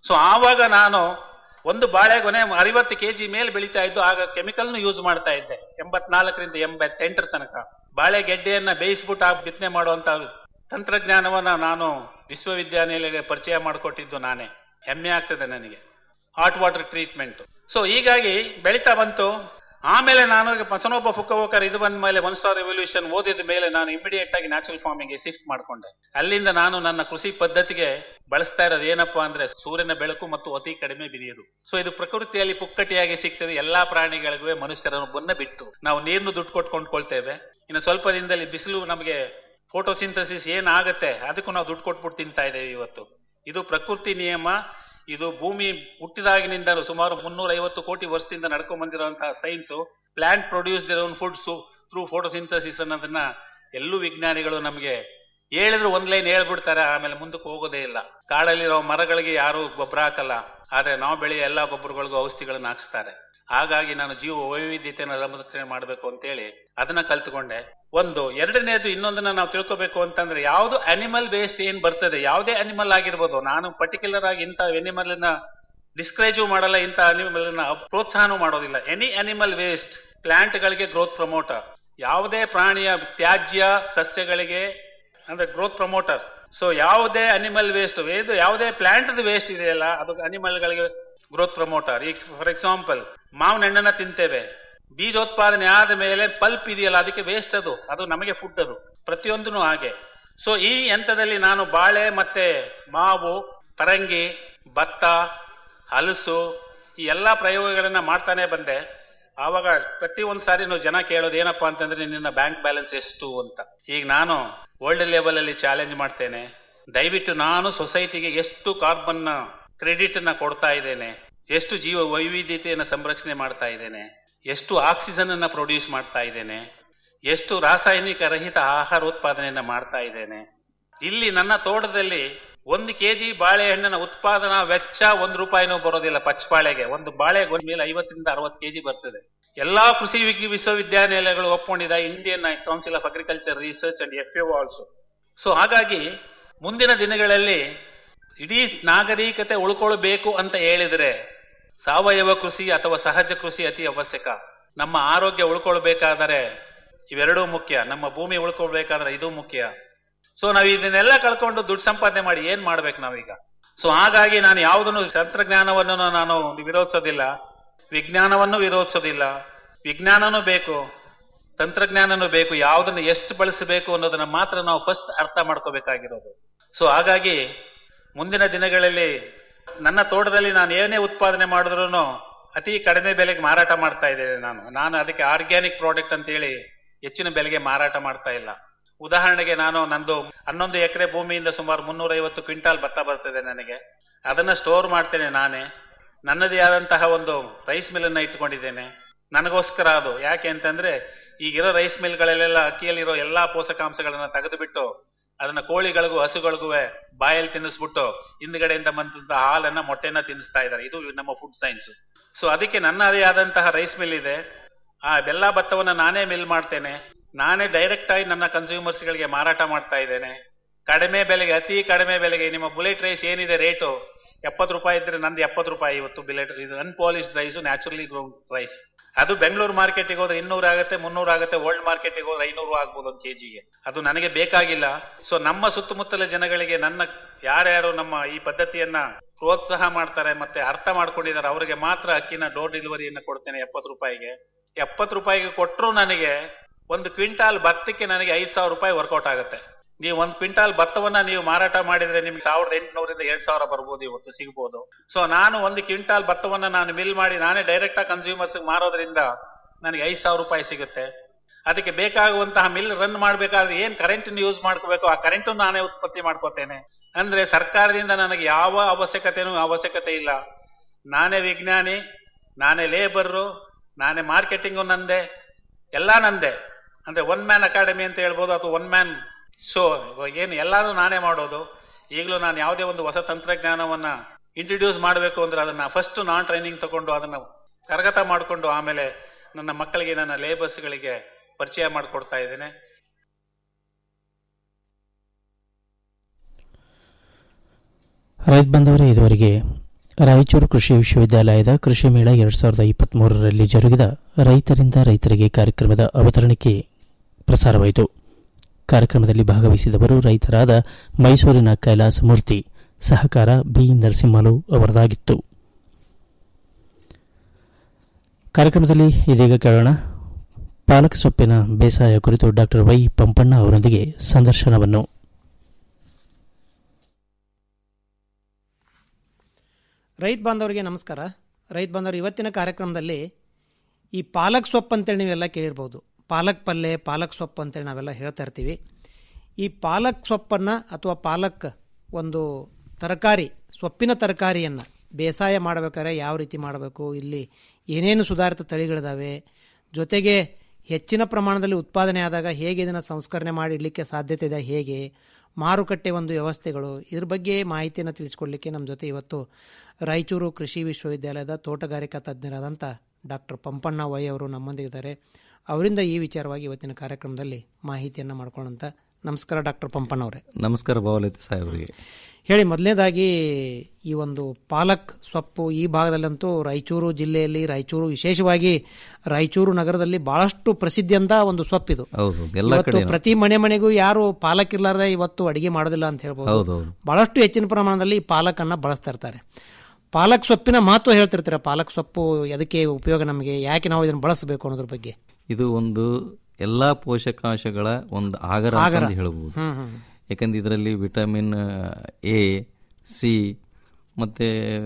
S7: ಸೊ ಆವಾಗ ನಾನು ಒಂದು ಬಾಳೆಗೊನೆ ಅರವತ್ತು ಕೆಜಿ ಮೇಲೆ ಬೆಳೀತಾ ಇದ್ದು ಆಗ ಕೆಮಿಕಲ್ನು ಯೂಸ್ ಮಾಡ್ತಾ ಇದ್ದೆ ಎಂಬತ್ನಾಲ್ಕರಿಂದ ಎಂಬತ್ತೆಂಟರ ತನಕ ಬಾಳೆ ಗೆಡ್ಡೆಯನ್ನ ಬೇಯಿಸ್ಬಿಟ್ಟು ಆ ಬಿತ್ತನೆ ಮಾಡುವಂತ ತಂತ್ರಜ್ಞಾನವನ್ನ ನಾನು ವಿಶ್ವವಿದ್ಯಾನಿಲಯಕ್ಕೆ ಪರಿಚಯ ಮಾಡಿಕೊಟ್ಟಿದ್ದು ನಾನೇ ಹೆಮ್ಮೆ ಆಗ್ತದೆ ನನಗೆ ಹಾಟ್ ವಾಟರ್ ಟ್ರೀಟ್ಮೆಂಟ್ ಸೊ ಹೀಗಾಗಿ ಬೆಳೀತಾ ಬಂತು ಆಮೇಲೆ ನಾನು ಪಸನೊಬ್ಬ ಫುಕ್ಕವೋಕರ್ ಇದು ಬಂದ ಮೇಲೆ ಒನ್ ಸ್ಟಾರ್ ರೆವಲ್ಯೂಷನ್ ಓದಿದ ಮೇಲೆ ನಾನು ಇಮಿಡಿಯೇಟ್ ಆಗಿ ನ್ಯಾಚುರಲ್ ಫಾರ್ಮಿಂಗ್ ಶಿಫ್ಟ್ ಮಾಡ್ಕೊಂಡೆ ಅಲ್ಲಿಂದ ನಾನು ನನ್ನ ಕೃಷಿ ಪದ್ಧತಿಗೆ ಬಳಸ್ತಾ ಇರೋದು ಏನಪ್ಪಾ ಅಂದ್ರೆ ಸೂರ್ಯನ ಬೆಳಕು ಮತ್ತು ಅತಿ ಕಡಿಮೆ ಬಿರಿಯುದು ಸೊ ಇದು ಪ್ರಕೃತಿಯಲ್ಲಿ ಪುಕ್ಕಟಿಯಾಗಿ ಸಿಗ್ತದೆ ಎಲ್ಲಾ ಪ್ರಾಣಿಗಳಿಗೂ ಮನುಷ್ಯರನ್ನ ಬಿಟ್ಟು ನಾವು ನೀರ್ನು ದುಡ್ಡು ಕೊಟ್ಟು ಕೊಂಡ್ಕೊಳ್ತೇವೆ ಇನ್ನು ಸ್ವಲ್ಪ ದಿನದಲ್ಲಿ ಬಿಸಿಲು ನಮಗೆ ಫೋಟೋಸಿಂಥಸಿಸ್ ಏನಾಗತ್ತೆ ಅದಕ್ಕೂ ನಾವು ದುಡ್ಡು ಕೊಟ್ಬಿಟ್ಟು ತಿಂತಾ ಇದ್ದೇವೆ ಇವತ್ತು ಇದು ಪ್ರಕೃತಿ ನಿಯಮ ಇದು ಭೂಮಿ ಹುಟ್ಟಿದಾಗಿನಿಂದ ಸುಮಾರು ಮುನ್ನೂರ ಐವತ್ತು ಕೋಟಿ ವರ್ಷದಿಂದ ನಡ್ಕೊಂಡ್ ಬಂದಿರುವಂತಹ science plant produce their own foods through photosynthesis ಅನ್ನೋದನ್ನ ಎಲ್ಲೂ ವಿಜ್ಞಾನಿಗಳು ನಮಗೆ ಹೇಳಿದ್ರು ಒಂದ್ ಲೈನ್ ಹೇಳ್ಬಿಡ್ತಾರೆ ಆಮೇಲೆ ಮುಂದಕ್ಕೆ ಹೋಗೋದೇ ಇಲ್ಲ ಕಾಡಲ್ಲಿರೋ ಮರಗಳಿಗೆ ಯಾರು ಗೊಬ್ಬರ ಹಾಕಲ್ಲ ಆದ್ರೆ ನಾವು ಬೆಳೆಯೋ ಎಲ್ಲಾ ಗೊಬ್ಬರಗಳಿಗೂ ಔಷಧಿಗಳನ್ನ ಹಾಕ್ಸ್ತಾರೆ ಹಾಗಾಗಿ ನಾನು ಜೀವ ವೈವಿಧ್ಯತೆಯನ್ನು ಸಂರಕ್ಷಣೆ ಮಾಡಬೇಕು ಅಂತೇಳಿ ಅದನ್ನ ಕಲ್ತ್ಕೊಂಡೆ ಒಂದು ಎರಡನೇದು ಇನ್ನೊಂದನ್ನ ನಾವು ತಿಳ್ಕೊಬೇಕು ಅಂತಂದ್ರೆ ಯಾವ್ದು ಅನಿಮಲ್ ವೇಸ್ಟ್ ಏನ್ ಬರ್ತದೆ ಯಾವುದೇ ಅನಿಮಲ್ ಆಗಿರ್ಬೋದು ನಾನು ಪರ್ಟಿಕ್ಯುಲರ್ ಆಗಿ ಇಂಥ ಅನಿಮಲ್ ನ ಡಿಸ್ಕ್ರೈಜು ಮಾಡಲ್ಲ ಇಂಥ ಅನಿಮಲ್ ನ ಪ್ರೋತ್ಸಾಹನೂ ಮಾಡೋದಿಲ್ಲ ಎನಿ ಅನಿಮಲ್ ವೇಸ್ಟ್ ಪ್ಲಾಂಟ್ ಗಳಿಗೆ ಗ್ರೋತ್ ಪ್ರಮೋಟರ್ ಯಾವುದೇ ಪ್ರಾಣಿಯ ತ್ಯಾಜ್ಯ ಸಸ್ಯಗಳಿಗೆ ಅಂದ್ರೆ ಗ್ರೋತ್ ಪ್ರಮೋಟರ್ ಸೊ ಯಾವುದೇ ಅನಿಮಲ್ ವೇಸ್ಟ್ ಇದು ಯಾವುದೇ ಪ್ಲಾಂಟ್ ವೇಸ್ಟ್ ಇದೆಯಲ್ಲ ಅದು ಅನಿಮಲ್ ಗಳಿಗೆ ಗ್ರೋತ್ ಪ್ರಮೋಟರ್ ಈಗ ಫಾರ್ ಎಕ್ಸಾಂಪಲ್ ಮಾವಿನ ಹಣ್ಣನ್ನ ತಿಂತೇವೆ ಬೀಜೋತ್ಪಾದನೆ ಆದ ಮೇಲೆ ಪಲ್ಪ್ ಇದೆಯಲ್ಲ ಅದಕ್ಕೆ ವೇಸ್ಟ್ ಅದು ಅದು ನಮಗೆ ಫುಡ್ ಅದು ಪ್ರತಿಯೊಂದನು ಹಾಗೆ ಸೊ ಈ ಹಂತದಲ್ಲಿ ನಾನು ಬಾಳೆ ಮತ್ತೆ ಮಾವು ಪರಂಗಿ ಭತ್ತ ಹಲಸು ಈ ಎಲ್ಲಾ ಪ್ರಯೋಗಗಳನ್ನ ಮಾಡ್ತಾನೆ ಬಂದೆ ಆವಾಗ ಪ್ರತಿ ಒಂದ್ ಸಾರಿ ನಾವು ಜನ ಕೇಳೋದು ಏನಪ್ಪಾ ಅಂತಂದ್ರೆ ನಿನ್ನ ಬ್ಯಾಂಕ್ ಬ್ಯಾಲೆನ್ಸ್ ಎಷ್ಟು ಅಂತ ಈಗ ನಾನು ವರ್ಲ್ಡ್ ಲೆವೆಲ್ ಅಲ್ಲಿ ಚಾಲೆಂಜ್ ಮಾಡ್ತೇನೆ ದಯವಿಟ್ಟು ನಾನು ಸೊಸೈಟಿಗೆ ಎಷ್ಟು ಕಾರ್ಬನ್ ಕ್ರೆಡಿಟ್ ನ ಕೊಡ್ತಾ ಇದ್ದೇನೆ ಎಷ್ಟು ಜೀವ ವೈವಿಧ್ಯತೆಯನ್ನು ಸಂರಕ್ಷಣೆ ಮಾಡ್ತಾ ಇದ್ದೇನೆ ಎಷ್ಟು ಆಕ್ಸಿಜನ್ ಅನ್ನ ಪ್ರೊಡ್ಯೂಸ್ ಮಾಡ್ತಾ ಇದ್ದೇನೆ ಎಷ್ಟು ರಾಸಾಯನಿಕ ರಹಿತ ಆಹಾರ ಉತ್ಪಾದನೆಯನ್ನ ಮಾಡ್ತಾ ಇದ್ದೇನೆ ಇಲ್ಲಿ ನನ್ನ ತೋಟದಲ್ಲಿ ಒಂದು ಕೆಜಿ ಬಾಳೆಹಣ್ಣಿನ ಉತ್ಪಾದನಾ ವೆಚ್ಚ ಒಂದು ರೂಪಾಯಿನೂ ಬರೋದಿಲ್ಲ ಪಚ್ಚಬಾಳೆಗೆ ಒಂದು ಬಾಳೆ ಮೇಲೆ ಐವತ್ತರಿಂದ ಅರವತ್ತು ಕೆಜಿ ಬರ್ತದೆ ಎಲ್ಲಾ ಕೃಷಿ ವಿಗ್- ವಿಶ್ವವಿದ್ಯಾನಿಲಯಗಳು ಒಪ್ಕೊಂಡಿದ Indian council of agriculture research and F also so ಹಾಗಾಗಿ ಮುಂದಿನ ದಿನಗಳಲ್ಲಿ ಇಡೀ ನಾಗರಿಕತೆ ಉಳ್ಕೊಳ್ಬೇಕು ಅಂತ ಹೇಳಿದ್ರೆ ಸಾವಯವ ಕೃಷಿ ಅಥವಾ ಸಹಜ ಕೃಷಿ ಅತಿ ಅವಶ್ಯಕ ನಮ್ಮ ಆರೋಗ್ಯ ಉಳ್ಕೊಳ್ಬೇಕಾದರೆ ಇವೆರಡೂ ಮುಖ್ಯ ನಮ್ಮ ಭೂಮಿ ಉಳ್ಕೊಳ್ಬೇಕಾದ್ರೆ ಇದು ಮುಖ್ಯ ಸೊ ನಾವು ಇದನ್ನೆಲ್ಲ ಕಳ್ಕೊಂಡು ದುಡ್ಡು ಸಂಪಾದನೆ ಮಾಡಿ ಏನ್ ಮಾಡ್ಬೇಕು ನಾವೀಗ ಸೊ ಹಾಗಾಗಿ ನಾನು ಯಾವುದನ್ನು ತಂತ್ರಜ್ಞಾನವನ್ನು ನಾನು ವಿರೋಧಿಸೋದಿಲ್ಲ ವಿಜ್ಞಾನವನ್ನು ವಿರೋಧಿಸೋದಿಲ್ಲ ವಿಜ್ಞಾನನೂ ಬೇಕು ತಂತ್ರಜ್ಞಾನನೂ ಬೇಕು ಯಾವುದನ್ನು ಎಷ್ಟು ಬಳಸಬೇಕು ಅನ್ನೋದನ್ನ ಮಾತ್ರ ನಾವು ಫಸ್ಟ್ ಅರ್ಥ ಮಾಡ್ಕೋಬೇಕಾಗಿರೋದು ಸೊ ಹಾಗಾಗಿ ಮುಂದಿನ ದಿನಗಳಲ್ಲಿ ನನ್ನ ತೋಟದಲ್ಲಿ ನಾನು ಏನೇ ಉತ್ಪಾದನೆ ಮಾಡಿದ್ರು ಅತಿ ಕಡಿಮೆ ಬೆಲೆಗೆ ಮಾರಾಟ ಮಾಡ್ತಾ ಇದ್ದೇನೆ ನಾನು ನಾನು ಅದಕ್ಕೆ ಆರ್ಗ್ಯಾನಿಕ್ ಪ್ರಾಡಕ್ಟ್ ಅಂತ ಹೇಳಿ ಹೆಚ್ಚಿನ ಬೆಲೆಗೆ ಮಾರಾಟ ಮಾಡ್ತಾ ಇಲ್ಲ ಉದಾಹರಣೆಗೆ ನಾನು ನಂದು ಹನ್ನೊಂದು ಎಕರೆ ಭೂಮಿಯಿಂದ ಸುಮಾರು ಮುನ್ನೂರ ಐವತ್ತು ಕ್ವಿಂಟಾಲ್ ಭತ್ತ ಬರ್ತದೆ ನನಗೆ ಅದನ್ನ ಸ್ಟೋರ್ ಮಾಡ್ತೇನೆ ನಾನೇ ನನ್ನದೇ ಆದಂತಹ ಒಂದು ರೈಸ್ ಮಿಲ್ ಅನ್ನ ಇಟ್ಕೊಂಡಿದ್ದೇನೆ ನನಗೋಸ್ಕರ ಅದು ಯಾಕೆ ಅಂತಂದ್ರೆ ಈಗಿರೋ ರೈಸ್ ಮಿಲ್ಗಳಲ್ಲೆಲ್ಲ ಅಕ್ಕಿಯಲ್ಲಿರೋ ಎಲ್ಲಾ ಪೋಷಕಾಂಶಗಳನ್ನ ತೆಗೆದುಬಿಟ್ಟು ಅದನ್ನ ಕೋಳಿಗಳಿಗೂ ಹಸುಗಳಿಗೂ ಬಾಯಲ್ಲಿ ತಿನ್ನಿಸ್ಬಿಟ್ಟು ಹಿಂದ್ಗಡೆಯಿಂದ ಬಂದಂತಹ ಹಾಲನ್ನ ಮೊಟ್ಟೆನ ತಿನ್ನಿಸ್ತಾ ಇದ್ದಾರೆ ಇದು ನಮ್ಮ ಫುಡ್ ಸೈನ್ಸ್ ಸೊ ಅದಕ್ಕೆ ನನ್ನದೇ ಆದಂತಹ ರೈಸ್ ಮಿಲ್ ಇದೆ ಆ ಬೆಲ್ಲ ಭತ್ತವನ್ನ ನಾನೇ ಮಿಲ್ ಮಾಡ್ತೇನೆ ನಾನೇ ಡೈರೆಕ್ಟ್ ಆಗಿ ನನ್ನ ಕನ್ಸ್ಯೂಮರ್ಸ್ ಗಳಿಗೆ ಮಾರಾಟ ಮಾಡ್ತಾ ಇದ್ದೇನೆ ಕಡಿಮೆ ಬೆಲೆಗೆ ಅತಿ ಕಡಿಮೆ ಬೆಲೆಗೆ ನಿಮ್ಮ ಬುಲೆಟ್ ರೈಸ್ ಏನಿದೆ ರೇಟು ಎಪ್ಪತ್ತು ರೂಪಾಯಿ ಇದ್ರೆ ನಂದು ಎಪ್ಪತ್ತು ರೂಪಾಯಿ ಇವತ್ತು ಬುಲೆಟ್ ಇದು unpolished rice naturally ground rice ಅದು ಬೆಂಗಳೂರು ಮಾರ್ಕೆಟಿಗೆ ಹೋದ್ರೆ ಇನ್ನೂರು ಆಗುತ್ತೆ ಮುನ್ನೂರು ಆಗುತ್ತೆ ವರ್ಲ್ಡ್ ಮಾರ್ಕೆಟಿಗೆ ಹೋದ್ರೆ ಐನೂರು ಆಗ್ಬೋದು ಒಂದು ಕೆಜಿಗೆ ಅದು ನನಗೆ ಬೇಕಾಗಿಲ್ಲ ಸೊ ನಮ್ಮ ಸುತ್ತಮುತ್ತಲ ಜನಗಳಿಗೆ ನನ್ನ ಯಾರ್ಯಾರು ನಮ್ಮ ಈ ಪದ್ಧತಿಯನ್ನ ಪ್ರೋತ್ಸಾಹ ಮಾಡ್ತಾರೆ ಮತ್ತೆ ಅರ್ಥ ಮಾಡ್ಕೊಂಡಿದ್ದಾರೆ ಅವರಿಗೆ ಮಾತ್ರ ಅಕ್ಕಿನ ಡೋರ್ ಡೆಲಿವರಿಯನ್ನ ಕೊಡ್ತೇನೆ ಎಪ್ಪತ್ತು ರೂಪಾಯಿಗೆ ಎಪ್ಪತ್ತು ರೂಪಾಯಿಗೆ ಕೊಟ್ಟರು ನನಗೆ ಒಂದು ಕ್ವಿಂಟಾಲ್ ಭತ್ತಕ್ಕೆ ನನಗೆ ಐದು ಸಾವಿರ ರೂಪಾಯಿ ವರ್ಕೌಟ್ ಆಗುತ್ತೆ ನೀವು ಒಂದು ಕ್ವಿಂಟಾಲ್ ಭತ್ತವನ್ನ ನೀವು ಮಾರಾಟ ಮಾಡಿದ್ರೆ ನಿಮ್ಗೆ ಸಾವಿರದ ಎಂಟುನೂರಿಂದ ಎರಡ್ ಸಾವಿರ ಬರ್ಬೋದು ಇವತ್ತು ಸಿಗ್ಬೋದು ಸೊ ನಾನು ಒಂದು ಕ್ವಿಂಟಾಲ್ ಭತ್ತವನ್ನ ನಾನು ಮಿಲ್ ಮಾಡಿ ನಾನೇ ಡೈರೆಕ್ಟ್ ಆಗಿ ಕನ್ಸ್ಯೂಮರ್ಸ್ ಮಾರೋದ್ರಿಂದ ನನಗೆ ಐದು ಸಾವಿರ ರೂಪಾಯಿ ಸಿಗುತ್ತೆ ಅದಕ್ಕೆ ಬೇಕಾಗುವಂತಹ ಮಿಲ್ ರನ್ ಮಾಡ್ಬೇಕಾದ್ರೆ ಏನ್ ಕರೆಂಟ್ ಯೂಸ್ ಮಾಡ್ಕೋಬೇಕು ಆ ಕರೆಂಟ್ ನಾನೇ ಉತ್ಪತ್ತಿ ಮಾಡ್ಕೋತೇನೆ ಅಂದ್ರೆ ಸರ್ಕಾರದಿಂದ ನನಗೆ ಯಾವ ಅವಶ್ಯಕತೆನೂ ಅವಶ್ಯಕತೆ ಇಲ್ಲ ನಾನೇ ವಿಜ್ಞಾನಿ ನಾನೇ ಲೇಬರು ನಾನೇ ಮಾರ್ಕೆಟಿಂಗು ನಂದೆ ಎಲ್ಲಾ ನಂದೆ ಅಂದ್ರೆ ಒನ್ ಮ್ಯಾನ್ ಅಕಾಡೆಮಿ ಅಂತ ಹೇಳ್ಬೋದು ಅಥವಾ ಒನ್ ಮ್ಯಾನ್ ಶೋ ಏನು ಎಲ್ಲಾನು ನಾನೇ ಮಾಡೋದು ಈಗಲೂ ನಾನು ಯಾವುದೇ ಒಂದು ಹೊಸ ತಂತ್ರಜ್ಞಾನವನ್ನ ಇಂಟ್ರೊಡ್ಯೂಸ್ ಮಾಡಬೇಕು ಅಂದ್ರೆ ಅದನ್ನ ಫಸ್ಟ್ ನಾನ್ ಟ್ರೈನಿಂಗ್ ತಗೊಂಡು ಅದನ್ನ ಕರಗತ ಮಾಡಿಕೊಂಡು ಆಮೇಲೆ ನನ್ನ ಮಕ್ಕಳಿಗೆ ನನ್ನ ಲೇಬರ್ಸ್ಗಳಿಗೆ ಪರಿಚಯ ಮಾಡಿಕೊಡ್ತಾ ಇದ್ದೇನೆ
S4: ರೈತ ಬಂದವರೇ ಇದುವರೆಗೆ ರಾಯಚೂರು ಕೃಷಿ ವಿಶ್ವವಿದ್ಯಾಲಯದ ಕೃಷಿ ಮೇಳ ಎರಡ್ ಸಾವಿರದ ಇಪ್ಪತ್ಮೂರರಲ್ಲಿ ಜರುಗಿದ ರೈತರಿಂದ ರೈತರಿಗೆ ಕಾರ್ಯಕ್ರಮದ ಅವತರಣಿಕೆ ಪ್ರಸಾರವಾಯಿತು ಕಾರ್ಯಕ್ರಮದಲ್ಲಿ ಭಾಗವಹಿಸಿದವರು ರೈತರಾದ ಮೈಸೂರಿನ ಕೈಲಾಸ ಮೂರ್ತಿ ಸಹಕಾರ ಬಿ ನರಸಿಂಹಲು ಅವರದಾಗಿತ್ತು ಕಾರ್ಯಕ್ರಮದಲ್ಲಿ ಇದೀಗ ಕೇಳೋಣ ಪಾಲಕ್ ಸೊಪ್ಪಿನ ಬೇಸಾಯ ಕುರಿತು ಡಾಕ್ಟರ್ ವೈ ಪಂಪಣ್ಣ ಅವರೊಂದಿಗೆ ಸಂದರ್ಶನವನ್ನು
S8: ರೈತ ಬಾಂಧವರಿಗೆ ನಮಸ್ಕಾರ ರೈತ ಬಾಂಧವರು ಇವತ್ತಿನ ಕಾರ್ಯಕ್ರಮದಲ್ಲಿ ಈ ಪಾಲಕ್ ಸೊಪ್ಪು ಅಂತೇಳಿ ನೀವೆಲ್ಲ ಕೇಳಿರ್ಬೋದು ಪಾಲಕ್ ಪಲ್ಯ ಪಾಲಕ್ ಸೊಪ್ಪು ಅಂತೇಳಿ ನಾವೆಲ್ಲ ಹೇಳ್ತಾ ಇರ್ತೀವಿ ಈ ಪಾಲಕ್ ಸೊಪ್ಪನ್ನು ಅಥವಾ ಪಾಲಕ್ ಒಂದು ತರಕಾರಿ ಸೊಪ್ಪಿನ ತರಕಾರಿಯನ್ನು ಬೇಸಾಯ ಮಾಡಬೇಕಾದ್ರೆ ಯಾವ ರೀತಿ ಮಾಡಬೇಕು ಇಲ್ಲಿ ಏನೇನು ಸುಧಾರಿತ ತಳಿಗಳಿದಾವೆ ಜೊತೆಗೆ ಹೆಚ್ಚಿನ ಪ್ರಮಾಣದಲ್ಲಿ ಉತ್ಪಾದನೆ ಆದಾಗ ಹೇಗೆ ಇದನ್ನು ಸಂಸ್ಕರಣೆ ಮಾಡಿ ಇಡಲಿಕ್ಕೆ ಸಾಧ್ಯತೆ ಇದೆ ಹೇಗೆ ಮಾರುಕಟ್ಟೆ ಒಂದು ವ್ಯವಸ್ಥೆಗಳು ಇದ್ರ ಬಗ್ಗೆ ಮಾಹಿತಿಯನ್ನು ತಿಳಿಸ್ಕೊಡ್ಲಿಕ್ಕೆ ನಮ್ಮ ಜೊತೆ ಇವತ್ತು ರಾಯಚೂರು ಕೃಷಿ ವಿಶ್ವವಿದ್ಯಾಲಯದ ತೋಟಗಾರಿಕಾ ತಜ್ಞರಾದಂಥ ಡಾಕ್ಟರ್ ಪಂಪಣ್ಣ ವೈ ಅವರು ನಮ್ಮೊಂದಿಗಿದ್ದಾರೆ ಅವರಿಂದ ಈ ವಿಚಾರವಾಗಿ ಇವತ್ತಿನ ಕಾರ್ಯಕ್ರಮದಲ್ಲಿ ಮಾಹಿತಿಯನ್ನು ಮಾಡ್ಕೊಳ್ಳೋಂಥ ನಮಸ್ಕಾರ ಡಾಕ್ಟರ್ ಪಂಪಣ್ಣ ಅವರೇ
S9: ನಮಸ್ಕಾರ ಭಾವಲತಿ ಸಾಹೇಬರಿಗೆ
S8: ಹೇಳಿ ಮೊದಲನೇದಾಗಿ ಈ ಒಂದು ಪಾಲಕ್ ಸೊಪ್ಪು ಈ ಭಾಗದಲ್ಲಂತೂ ರಾಯಚೂರು ಜಿಲ್ಲೆಯಲ್ಲಿ ರಾಯಚೂರು ವಿಶೇಷವಾಗಿ ರಾಯಚೂರು ನಗರದಲ್ಲಿ ಬಹಳಷ್ಟು ಪ್ರಸಿದ್ಧಿ ಅಂತ ಒಂದು ಸೊಪ್ಪಿದು
S9: ಹೌದು ಎಲ್ಲ
S8: ಇವತ್ತು
S9: ಕಡೆ
S8: ಪ್ರತಿ ಮನೆ ಮನೆಗೂ ಯಾರು ಪಾಲಕ್ ಇರ್ಲಾರ್ದೆ ಇವತ್ತು ಅಡಿಗೆ ಮಾಡೋದಿಲ್ಲ ಅಂತ ಹೇಳ್ಬೋದು
S9: ಹೌದು ಹೌದು
S8: ಬಹಳಷ್ಟು ಹೆಚ್ಚಿನ ಪ್ರಮಾಣದಲ್ಲಿ ಈ ಪಾಲಕನ್ನ ಬಳಸ್ತಾ ಇರ್ತಾರೆ ಪಾಲಕ್ ಸೊಪ್ಪಿನ ಮಹತ್ವ ಹೇಳ್ತಿರ್ತಾರೆ ಪಾಲಕ್ ಸೊಪ್ಪು ಅದಕ್ಕೆ ಉಪಯೋಗ ನಮಗೆ ಯಾಕೆ ನಾವು ಇದನ್ನು ಬಳಸಬೇಕು ಅನ್ನೋದ್ರ ಬಗ್ಗೆ
S9: ಇದು ಒಂದು ಎಲ್ಲಾ ಪೋಷಕಾಂಶಗಳ ಒಂದು ಆಗರ
S8: ಆಗರ.
S9: ಅಂತ ಹೇಳ್ಬೋದು
S8: ಹ್ಮ್ ಹ್ಮ್
S9: ಯಾಕಂದ್ರೆ ಇದರಲ್ಲಿ ವಿಟಮಿನ್ ಎ ಸಿ ಮತ್ತೆ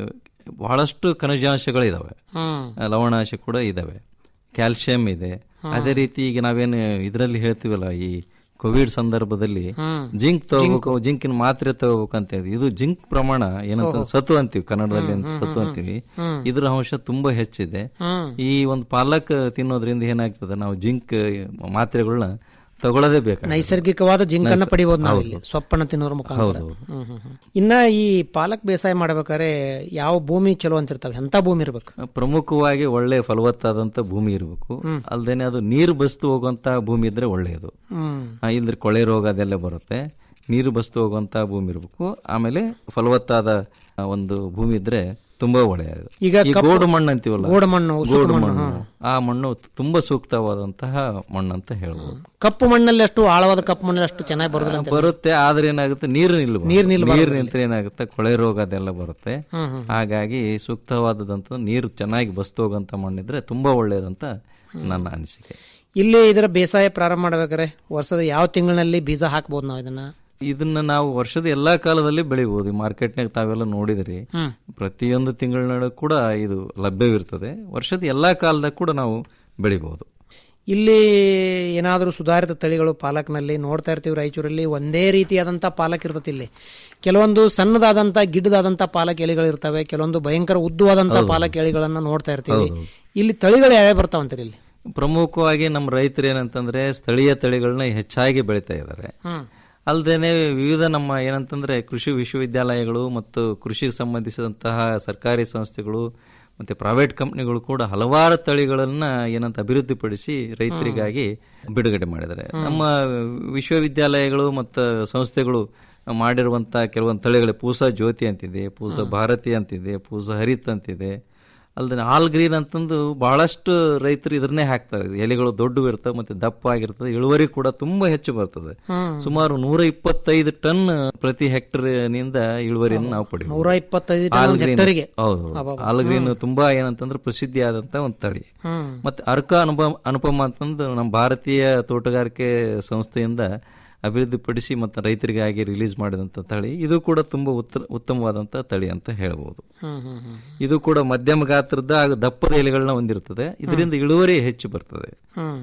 S9: ಬಹಳಷ್ಟು ಖನಿಜಾಂಶಗಳಿದಾವೆ
S8: ಹ್ಮ್
S9: ಲವಣಾಂಶ ಕೂಡ ಇದಾವೆ ಕ್ಯಾಲ್ಸಿಯಂ ಇದೆ ಅದೇ ರೀತಿ ಈಗ ನಾವೇನು ಇದರಲ್ಲಿ ಹೇಳ್ತೀವಲ್ಲ ಈ ಕೋವಿಡ್ ಸಂದರ್ಭದಲ್ಲಿ ಜಿಂಕ್ ತಗೋಬೇಕು ಜಿಂಕಿನ ಮಾತ್ರೆ ತಗೋಬೇಕು ಅಂತ ಹೇಳಿ ಇದು ಜಿಂಕ್ ಪ್ರಮಾಣ ಏನಂತ ಸತು ಅಂತೀವಿ ಕನ್ನಡದಲ್ಲಿ ಅಂತ ಸತು ಅಂತೀವಿ ಇದ್ರ ಅಂಶ ತುಂಬಾ ಹೆಚ್ಚಿದೆ ಈ ಒಂದು ಪಾಲಕ್ ತಿನ್ನೋದ್ರಿಂದ ಏನಾಗ್ತದೆ ನಾವು ಜಿಂಕ್ ಮಾತ್ರೆಗಳನ್ನ ತಗೊಳ್ಳೋದೇ ಬೇಕು
S8: ನೈಸರ್ಗಿಕವಾದ ಜಿಂಕನ್ನ ಪಡಿಬಹುದು ನಾವು ಇಲ್ಲಿ ಸೊಪ್ಪನ್ನ ತಿನ್ನೋದ್ರ ಮುಖಾಂತರ
S9: ಹೌದು.
S8: ಹ್ಮ್ ಹ್ಮ್ ಹ್ಮ್. ಇನ್ನ ಈ ಪಾಲಕ್ ಬೇಸಾಯ ಮಾಡ್ಬೇಕಾದ್ರೆ ಯಾವ ಭೂಮಿ ಚಲೋ ಅಂತ ಇರ್ತಾವೆ ಎಂತ ಭೂಮಿ ಇರ್ಬೇಕು
S9: ಪ್ರಮುಖವಾಗಿ ಒಳ್ಳೆ ಫಲವತ್ತಾದಂತ ಭೂಮಿ ಇರಬೇಕು ಅಲ್ದೇನೆ ಅದು ನೀರು ಬಸ್ತು ಹೋಗುವಂತ ಭೂಮಿ ಇದ್ರೆ ಒಳ್ಳೆಯದು
S8: ಹ್ಮ್
S9: ಆ, ಇಲ್ದ್ರೆ ಕೊಳೆ ರೋಗ ಅದೆಲ್ಲ ಬರುತ್ತೆ ನೀರು ಬಸ್ತು ಹೋಗುವಂತ ಭೂಮಿ ಇರಬೇಕು ಆಮೇಲೆ ಫಲವತ್ತಾದ ಆ, ಒಂದು ಭೂಮಿ ಇದ್ರೆ ತುಂಬಾ ಒಳ್ಳೆಯದು
S8: ಈಗ
S9: ಈ
S8: ಕಪ್ಪು-
S9: ಗೋಡು ಮಣ್ಣು ಅಂತೀವಲ್ಲ
S8: ಗೋಡು ಮಣ್ಣು, ಉಸುಕು
S9: ಗೋಡು
S8: ಮಣ್ಣು,
S9: ಮಣ್ಣು ಆ ಮಣ್ಣು ತುಂಬಾ ಸೂಕ್ತವಾದಂತಹ ಮಣ್ಣು ಅಂತ ಹೇಳ್ಬೋದು
S8: ಕಪ್ಪು ಮಣ್ಣಲ್ಲಿ ಅಷ್ಟು ಆಳವಾದ ಕಪ್ಪು ಮಣ್ಣಲ್ಲಿ ಅಷ್ಟು ಚೆನ್ನಾಗಿ ಬರೋದಿಲ್ಲ ಅಂತ
S9: ಬರುತ್ತೆ ಆದ್ರೆ ಏನಾಗುತ್ತೆ ನೀರು ನಿಲ್ಬಾರ್ದು.
S8: ನೀರ್ ನಿಲ್ಬಾರ್ದು
S9: ನೀರ್ ನಿಂತ್ರೆ ಏನಾಗುತ್ತೆ ಕೊಳೆ ರೋಗ ಅದೆಲ್ಲ ಬರುತ್ತೆ
S8: ಹ್ಮ್ ಹ್ಮ್
S9: ಹಾಗಾಗಿ ಸೂಕ್ತವಾದದಂತ ನೀರು ಚೆನ್ನಾಗಿ ಬಸ್ತು ಹೋಗಂತ ಮಣ್ಣಿದ್ರೆ ತುಂಬಾ ಒಳ್ಳೆಯದಂತ ನನ್ನ ಅನಿಸಿಕೆ
S8: ಇಲ್ಲಿ ಇದರ ಬೇಸಾಯ ಪ್ರಾರಂಭ ಮಾಡ್ಬೇಕಾದ್ರೆ ವರ್ಷದ ಯಾವ ತಿಂಗಳಿನಲ್ಲಿ ಬೀಜ ಹಾಕ್ಬೋದು ನಾವು ಇದನ್ನ
S9: ಇದನ್ನ ನಾವು ವರ್ಷದ ಎಲ್ಲಾ ಕಾಲದಲ್ಲಿ ಬೆಳಿಬಹುದು ಮಾರ್ಕೆಟ್ನಾಗ ತಾವೆಲ್ಲ ನೋಡಿದ್ರಿ
S8: ಹ್ಮ್.
S9: ಪ್ರತಿಯೊಂದು ತಿಂಗಳ ಕೂಡ ಇದು ಲಭ್ಯವಿರ್ತದೆ ವರ್ಷದ ಎಲ್ಲಾ ಕಾಲದಾಗ ಕೂಡ ನಾವು ಬೆಳಿಬಹುದು
S8: ಇಲ್ಲಿ ಏನಾದರೂ ಸುಧಾರಿತ ತಳಿಗಳು ಪಾಲಕ್ನಲ್ಲಿ ನೋಡ್ತಾ ಇರ್ತೀವಿ ರಾಯಚೂರಲ್ಲಿ ಒಂದೇ ರೀತಿಯಾದಂಥ ಪಾಲಕ್ ಇರ್ತದೆ ಇಲ್ಲಿ ಕೆಲವೊಂದು ಸಣ್ಣದಾದಂಥ ಗಿಡ್ಡದಾದಂಥ ಪಾಲಕ್ ಎಲೆಗಳು ಇರ್ತವೆ ಕೆಲವೊಂದು ಭಯಂಕರ ಉದ್ದವಾದಂಥ ಪಾಲಕ್ ಎಲೆಗಳನ್ನ ನೋಡ್ತಾ ಇರ್ತೀವಿ ಇಲ್ಲಿ ತಳಿಗಳು ಯಾವ್ಯಾವ ಬರ್ತಾವಂತೀರಿ ಇಲ್ಲಿ
S9: ಪ್ರಮುಖವಾಗಿ ನಮ್ಮ ರೈತರು ಏನಂತಂದ್ರೆ ಸ್ಥಳೀಯ ತಳಿಗಳನ್ನ ಹೆಚ್ಚಾಗಿ ಬೆಳಿತಾ ಇದ್ದಾರೆ ಅಲ್ಲದೇನೆ ವಿವಿಧ ನಮ್ಮ ಏನಂತಂದ್ರೆ ಕೃಷಿ ವಿಶ್ವವಿದ್ಯಾಲಯಗಳು ಮತ್ತು ಕೃಷಿಗೆ ಸಂಬಂಧಿಸಿದಂತಹ ಸರ್ಕಾರಿ ಸಂಸ್ಥೆಗಳು ಮತ್ತೆ ಪ್ರೈವೇಟ್ ಕಂಪ್ನಿಗಳು ಕೂಡ ಹಲವಾರು ತಳಿಗಳನ್ನ ಏನಂತ ಅಭಿವೃದ್ಧಿಪಡಿಸಿ ರೈತರಿಗಾಗಿ ಬಿಡುಗಡೆ ಮಾಡಿದ್ದಾರೆ ನಮ್ಮ ವಿಶ್ವವಿದ್ಯಾಲಯಗಳು ಮತ್ತು ಸಂಸ್ಥೆಗಳು ಮಾಡಿರುವಂತ ಕೆಲವೊಂದು ತಳಿಗಳು ಪೂಸ ಜ್ಯೋತಿ ಅಂತಿದೆ ಪೂಸ ಭಾರತಿ ಅಂತಿದೆ ಪೂಸ ಹರಿತ್ ಅಂತಿದೆ ಅಲ್ದೇ ಆಲ್ ಗ್ರೀನ್ ಅಂತಂದು ಬಹಳಷ್ಟು ರೈತರು ಇದನ್ನೇ ಹಾಕ್ತಾರೆ ಎಲೆಗಳು ದೊಡ್ಡವು ಇರ್ತವೆ ಮತ್ತೆ ದಪ್ಪ ಆಗಿರ್ತದೆ ಇಳುವರಿ ಕೂಡ ತುಂಬಾ ಹೆಚ್ಚು ಬರ್ತದೆ ಸುಮಾರು ನೂರ ಇಪ್ಪತ್ತೈದು ಟನ್ ಪ್ರತಿ ಹೆಕ್ಟರ್ ನಿಂದ ಇಳುವರಿಯನ್ನು ನಾವು ಪಡೆಯಬಹುದು
S8: ನೂರ ಇಪ್ಪತ್ತೈದು ಟನ್
S9: ಆಲ್
S8: ಒಂದು
S9: ಗ್ರೀನ್
S8: ಹೆಕ್ಟರಿಗೆ
S9: ಹೌದು ಆಲ್ ಗ್ರೀನ್ ತುಂಬಾ ಏನಂತಂದ್ರೆ ಪ್ರಸಿದ್ಧಿ ಆದಂತ ಒಂದು ತಳಿ
S8: ಹ್ಮ್
S9: ಮತ್ತೆ ಅರ್ಕ ಅನುಪಮ ಅನುಪಮ ಅಂತಂದು ನಮ್ಮ ಭಾರತೀಯ ತೋಟಗಾರಿಕೆ ಸಂಸ್ಥೆಯಿಂದ ಅಭಿವೃದ್ಧಿಪಡಿಸಿ ಮತ್ತು ರೈತರಿಗಾಗಿ ರಿಲೀಸ್ ಮಾಡಿದಂತ ತಳಿ ಇದು ಕೂಡ ತುಂಬಾ ಉತ್ತ ಉತ್ತಮವಾದಂತ ತಳಿ ಅಂತ ಹೇಳ್ಬೋದು
S8: ಹ್ಮ್ ಹ್ಮ್ ಹ್ಮ್
S9: ಇದು ಕೂಡ ಮಧ್ಯಮ ಗಾತ್ರದ ಹಾಗೂ ದಪ್ಪದ ಎಲೆಗಳನ್ನ ಹೊಂದಿರ್ತದೆ ಇದರಿಂದ ಇಳುವರಿ ಹೆಚ್ಚು ಬರ್ತದೆ
S8: ಹ್ಮ್